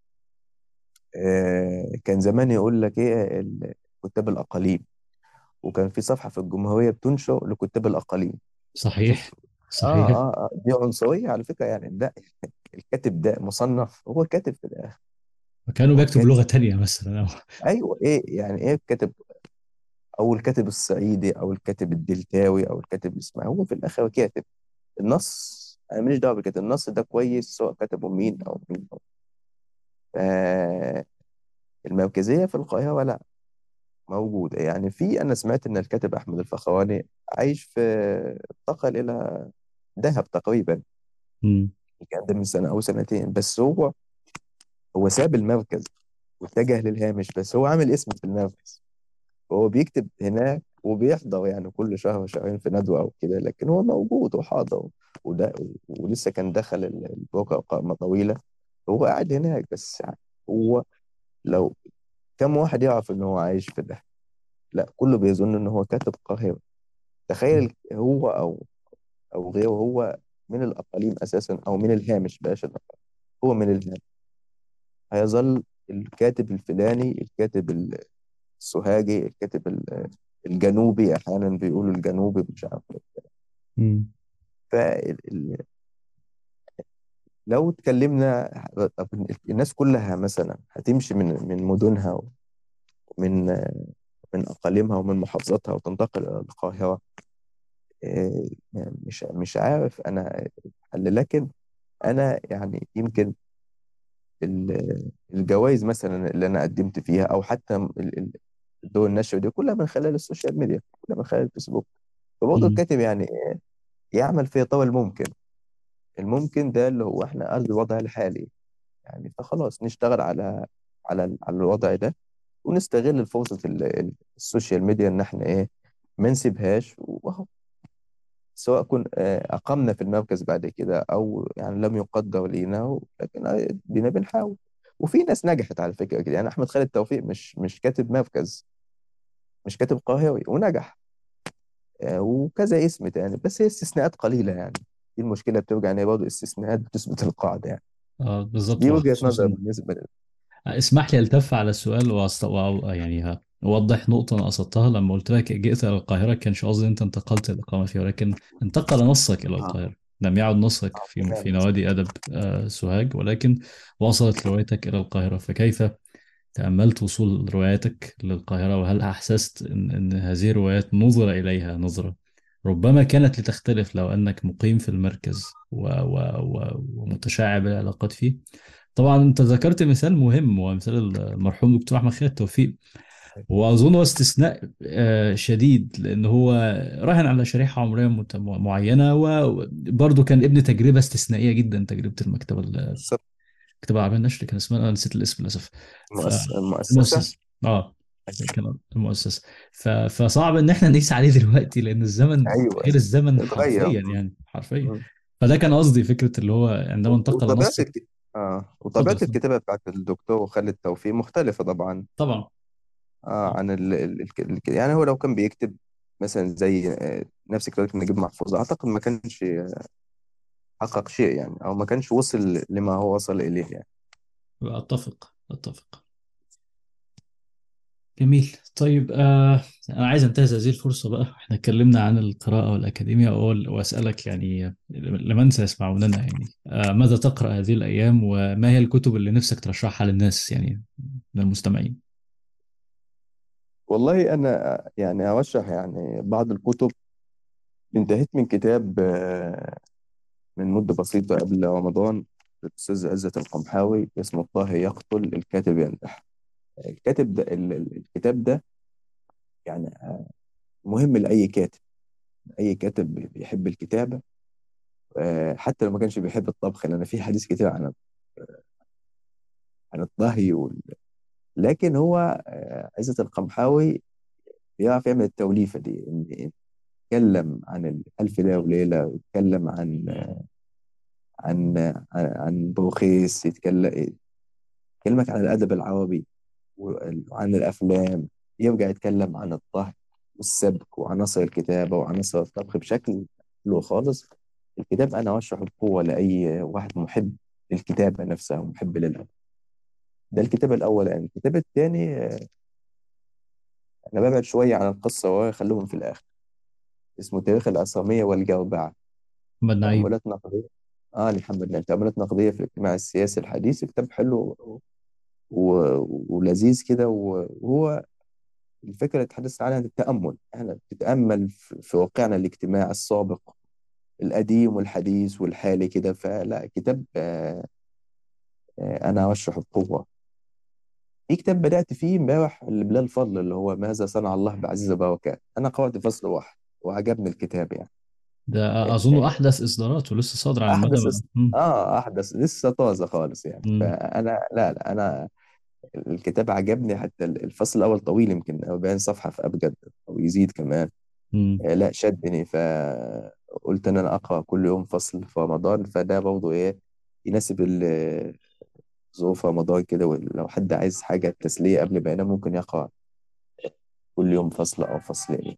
آه، كان زمان يقول لك إيه ال- كتاب الأقاليم وكان في صفحة في الجمهورية بتنشر لكتاب الأقاليم شوف صحيح آه صحيح آه آه دي عنصرية على فكرة يعني ده الكاتب ده مصنف هو كاتب في الآخر وكانوا هو بيكتب كاتب لغة تانية مثلا أو ايوه ايه يعني ايه الكاتب او الكاتب الصعيدي او الكاتب الدلتاوي او الكاتب الاسماعيلي هو في الاخر كاتب النص انا ماليش دعوه بالكاتب النص ده كويس سواء كتبه مين او مين آه المركزيه في القاهره لا موجوده يعني في انا سمعت ان الكاتب احمد الفخراني عايش في انتقل الى دهب تقريبا مم. كان ده من سنه او سنتين بس هو هو ساب المركز واتجه للهامش بس هو عامل اسم في المركز هو بيكتب هناك وبيحضر يعني كل شهر شهرين في ندوة أو كده لكن هو موجود وحاضر وده ولسه كان دخل ال- البوكا قائمة طويلة هو قاعد هناك بس هو لو كم واحد يعرف إن هو عايش في ده لا كله بيظن إن هو كاتب قاهرة تخيل هو أو أو غيره هو من الأقاليم أساسا أو من الهامش بلاش الأقاليم هو من الهامش هيظل الكاتب الفلاني الكاتب السوهاجي الكاتب ال- الجنوبي احيانا بيقولوا الجنوبي مش عارف مم. فلو اتكلمنا طب الناس كلها مثلا هتمشي من من مدنها ومن من اقاليمها ومن محافظاتها وتنتقل الى القاهره إيه، مش مش عارف انا الحل لكن انا يعني يمكن ال- الجوائز مثلا اللي انا قدمت فيها او حتى ال- ال- الدور النشر دي كلها من خلال السوشيال ميديا كلها من خلال الفيسبوك فبرضه مم. الكاتب يعني يعمل في طور الممكن الممكن ده اللي هو احنا ارض الوضع الحالي يعني فخلاص نشتغل على على على الوضع ده ونستغل فرصة ال- ال- السوشيال ميديا ان احنا ايه ما نسيبهاش واهو سواء كن آه، اقمنا في المركز بعد كده او يعني لم يقدر لينا لكن آه، دينا بنحاول وفي ناس نجحت على فكرة كده يعني احمد خالد توفيق مش مش كاتب مركز مش كاتب قاهري ونجح آه، وكذا اسم تاني بس هي استثناءات قليلة يعني دي المشكلة بترجع ان هي برضه استثناءات بتثبت القاعدة يعني اه بالظبط دي وجهة نظر وخصوصا بالنسبة لل... اسمح لي التف على السؤال وأست... وأ- يعني اوضح نقطه انا قصدتها لما قلت لك جئت الى القاهره كانش قصدي انت انتقلت الاقامه فيها ولكن انتقل نصك الى اه القاهره لم يعد نصك اه في في تمام نوادي ادب آه، سوهاج ولكن وصلت روايتك الى القاهره فكيف تاملت وصول رواياتك للقاهره وهل احسست ان ان هذه الروايات نظر اليها نظره ربما كانت لتختلف لو انك مقيم في المركز و... و... و... ومتشعب العلاقات فيه طبعا انت ذكرت مثال مهم وهو مثال المرحوم دكتور احمد خالد توفيق واظن هو استثناء آه، شديد لان هو راهن على شريحه عمريه مت- معينه وبرضه كان ابن تجربه استثنائيه جدا تجربه المكتبه ال- بالظبط المكتبه العربيه النشر كان اسمها انا نسيت الاسم للاسف المؤس- المؤسسة فالمؤسسه اه كان المؤسسه ف... فصعب ان احنا نقيس عليه دلوقتي لان الزمن ايوه غير الزمن اتغير حرفيا يعني حرفيا مم. فده كان قصدي فكره اللي هو عندما انتقل وطبيعة نص الك... آه. اتفضل وطبيعة اتفضل. الكتابة بتاعت الدكتور خالد توفيق مختلفة طبعا طبعا آه عن ال... ال... ال... ال- يعني هو لو كان بيكتب مثلا زي آه، نفس كتابة نجيب محفوظ أعتقد ما كانش حقق شيء يعني أو ما كانش وصل لما هو وصل إليه يعني اتفق اتفق جميل طيب آه أنا عايز أنتهز هذه الفرصة بقى إحنا اتكلمنا عن القراءة والأكاديمية وأقول- وأسألك يعني لمن سيسمعوننا يعني آه ماذا تقرأ هذه الأيام وما هي الكتب اللي نفسك ترشحها للناس يعني من المستمعين والله أنا يعني أرشح يعني بعض الكتب انتهيت من كتاب آه، من مدة بسيطة قبل رمضان الأستاذ عزت القمحاوي اسمه الطاهي يقتل الكاتب ينجح الكاتب ده ال- ال- الكتاب ده يعني مهم لأي كاتب أي كاتب بيحب الكتابة آه، حتى لو ما كانش بيحب الطبخ لأن في حديث كتير عن عن الطهي وال... لكن هو آه، عزت القمحاوي بيعرف يعمل التوليفة دي إن يتكلم عن الألف ليلة وليلة ويتكلم عن عن عن عن بوخيس يتكلم يكلمك عن الأدب العربي وعن الأفلام يرجع يتكلم عن الطهي والسبك وعناصر الكتابة وعناصر الطبخ بشكل حلو خالص الكتاب أنا أرشح بقوة لأي واحد محب للكتابة نفسها ومحب للأدب ده الكتاب الأول يعني الكتاب الثاني آه، أنا ببعد شوية عن القصة وأخليهم في الآخر اسمه تاريخ العصامية والجوبعة محمد نعيم تأملات نقدية آه محمد نعيم تأملات نقدية في الاجتماع السياسي الحديث كتاب حلو و... ولذيذ كده وهو الفكرة اللي تحدث عنها التأمل احنا بتتأمل في في واقعنا الاجتماعي السابق القديم والحديث والحالي كده فلا كتاب آه، آه، أنا أرشحه بقوة في كتاب بدأت فيه امبارح لبلال فضل اللي هو ماذا صنع الله بعزيز وبركات أنا قرأت فصل واحد وعجبني الكتاب يعني ده أظن أحدث إصداراته لسه صادر على المدى أحدث بقى مم. آه أحدث لسه طازة خالص يعني مم. فأنا لا لا أنا الكتاب عجبني حتى الفصل الأول طويل يمكن 40 صفحة في أبجد أو يزيد كمان مم. آه، لا شدني فقلت ان انا اقرا كل يوم فصل في رمضان فده برضه ايه يناسب ال- ظروف رمضان كده ولو حد عايز حاجه تسليه قبل ما ينام ممكن يقرا كل يوم فصل او فصلين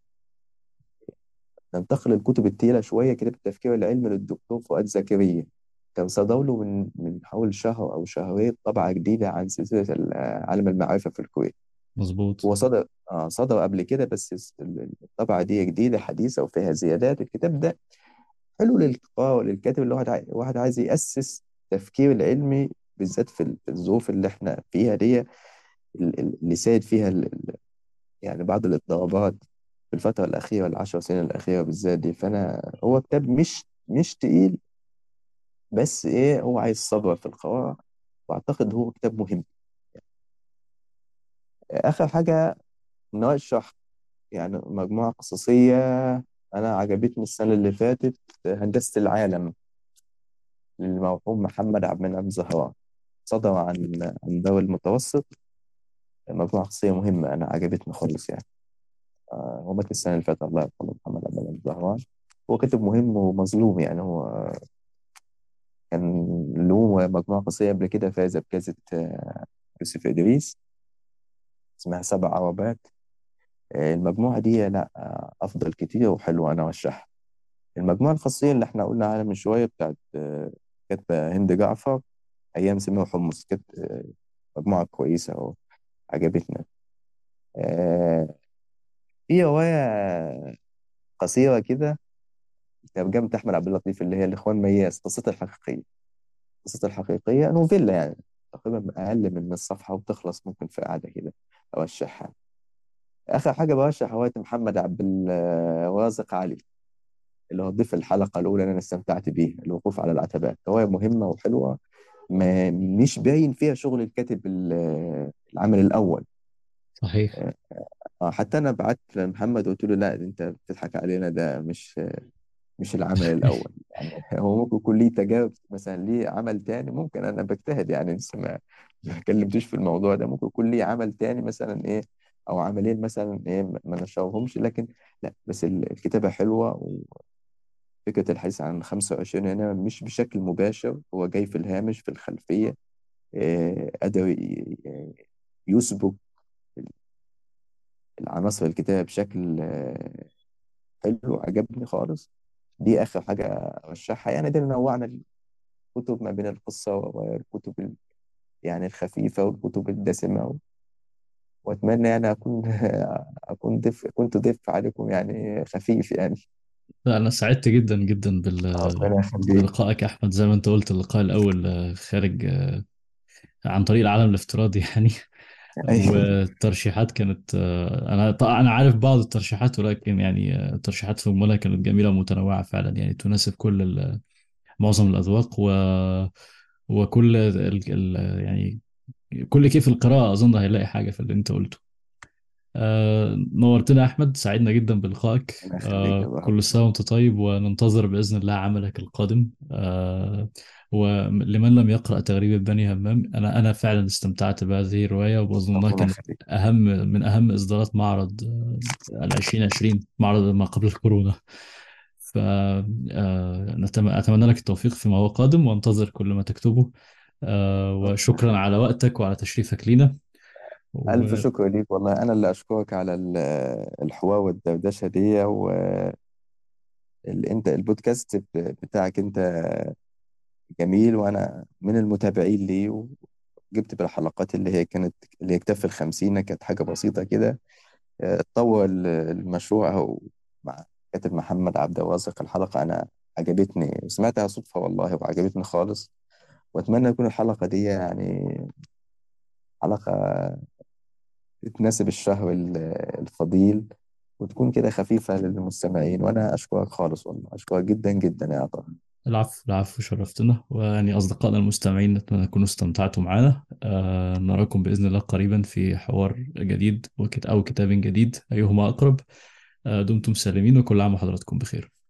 ننتقل للكتب التقيله شويه كتاب التفكير العلمي للدكتور فؤاد زكريا كان صدر له من من حوالي شهر او شهرين طبعه جديده عن سلسله ال- عالم المعرفه في الكويت مظبوط هو صدر آه صدر قبل كده بس الطبعه دي جديده حديثه وفيها زيادات الكتاب ده حلو للقراءة وللكاتب اللي واحد عاي- واحد عايز يأسس التفكير العلمي بالذات في ال- في الظروف اللي احنا فيها دي ال- ال- اللي سايد فيها ال- ال- يعني بعض الاضطرابات في الفترة الأخيرة العشر سنين الأخيرة بالذات دي فأنا هو كتاب مش مش تقيل بس إيه هو عايز صبر في القراءة وأعتقد هو كتاب مهم آخر حاجة نوع الشرح يعني مجموعة قصصية أنا عجبتني السنة اللي فاتت هندسة العالم للمرحوم محمد عبد المنعم زهران صدر عن عن ذوي المتوسط مجموعة قصصية مهمة أنا عجبتني خالص يعني آه، هو مات السنة اللي فاتت الله يرحمه محمد عبد المنعم زهران هو كاتب مهم ومظلوم يعني هو كان له مجموعة قصصية قبل كده فاز بجائزة آه، يوسف إدريس اسمها سبع عربات آه، المجموعة دي لا آه، أفضل كتير وحلوة أنا أرشحها المجموعة القصصية اللي احنا قلنا عليها من شوية بتاعت آه، كاتبة هند جعفر أيام سمير حمص كانت آه، مجموعة كويسة وعجبتنا آه، في رواية قصيرة كده ترجمة أحمد عبد اللطيف اللي هي الإخوان مياس قصتها الحقيقية قصتها الحقيقية نوفيلا يعني تقريبا أقل من نص صفحة وبتخلص ممكن في قعدة كده أرشحها آخر حاجة برشح رواية محمد عبد الرازق علي اللي هو ضيف الحلقة الأولى اللي أنا استمتعت بيها الوقوف على العتبات رواية مهمة وحلوة ما مش باين فيها شغل الكاتب ال- العمل الأول صحيح آه، حتى أنا بعت لمحمد قلت له لا أنت بتضحك علينا ده مش مش العمل الأول يعني هو ممكن يكون ليه تجارب مثلا ليه عمل تاني ممكن أنا بجتهد يعني لسه ما ما اتكلمتش في الموضوع ده ممكن يكون ليه عمل تاني مثلا إيه أو عملين مثلا إيه ما نشرهمش لكن لا بس ال- الكتابة حلوة وفكرة الحديث عن 25 هنا مش بشكل مباشر هو جاي في الهامش في الخلفية آه، قدر ي- يسبق العناصر الكتابة بشكل آه، حلو عجبني خالص دي آخر حاجة أرشحها يعني ده نوعنا الكتب ما بين القصة والكتب ال- يعني الخفيفة والكتب الدسمة و... وأتمنى يعني أكون أكون ضيف كنت ضيف عليكم يعني خفيف يعني لا أنا سعدت جدا جدا بال... ربنا يخليك بلقائك يا أحمد زي ما أنت قلت اللقاء الأول آه، خارج آه، عن طريق العالم الافتراضي يعني أيوة والترشيحات كانت آه، أنا طبعا أنا عارف بعض الترشيحات ولكن يعني آه، الترشيحات في مجملها كانت جميلة ومتنوعة فعلا يعني تناسب كل ال... معظم الأذواق و... وكل ال... ال... يعني كل كيف القراءة أظن هيلاقي حاجة في اللي أنت قلته آه نورتنا يا أحمد سعدنا جدا بلقائك ربنا يخليك يا آه رب كل سنة وأنت طيب وننتظر بإذن الله عملك القادم آه ولمن لم يقرأ تغريب بني همام أنا أنا فعلا استمتعت بهذه الرواية وأظنها ربنا كانت يخليك أهم من أهم إصدارات معرض آه العشرين عشرين معرض ما قبل الكورونا فأتمنى لك التوفيق فيما هو قادم وانتظر كل ما تكتبه آه ربنا وشكرا يخليك على وقتك وعلى تشريفك لينا ألف شكر ليك والله أنا اللي أشكرك على ال- الحوار والدردشة دي وأنت البودكاست ب- بتاعك أنت جميل وأنا من المتابعين ليه وجبت بالحلقات اللي هي كانت اللي هي كتاب في الخمسين كانت حاجة بسيطة كده آه، اتطور ال- المشروع أهو مع كاتب محمد عبد الرازق الحلقة أنا عجبتني سمعتها صدفة والله وعجبتني خالص وأتمنى يكون الحلقة دي يعني حلقة تناسب الشهر ال- الفضيل وتكون كده خفيفة للمستمعين وأنا أشكرك خالص والله أشكرك جدا جدا يا عطا العفو العفو شرفتنا ويعني أصدقائنا المستمعين نتمنى تكونوا استمتعتوا معنا آه نراكم بإذن الله قريبا في حوار جديد وكت أو كتاب جديد أيهما أقرب آه دمتم سالمين وكل عام وحضراتكم بخير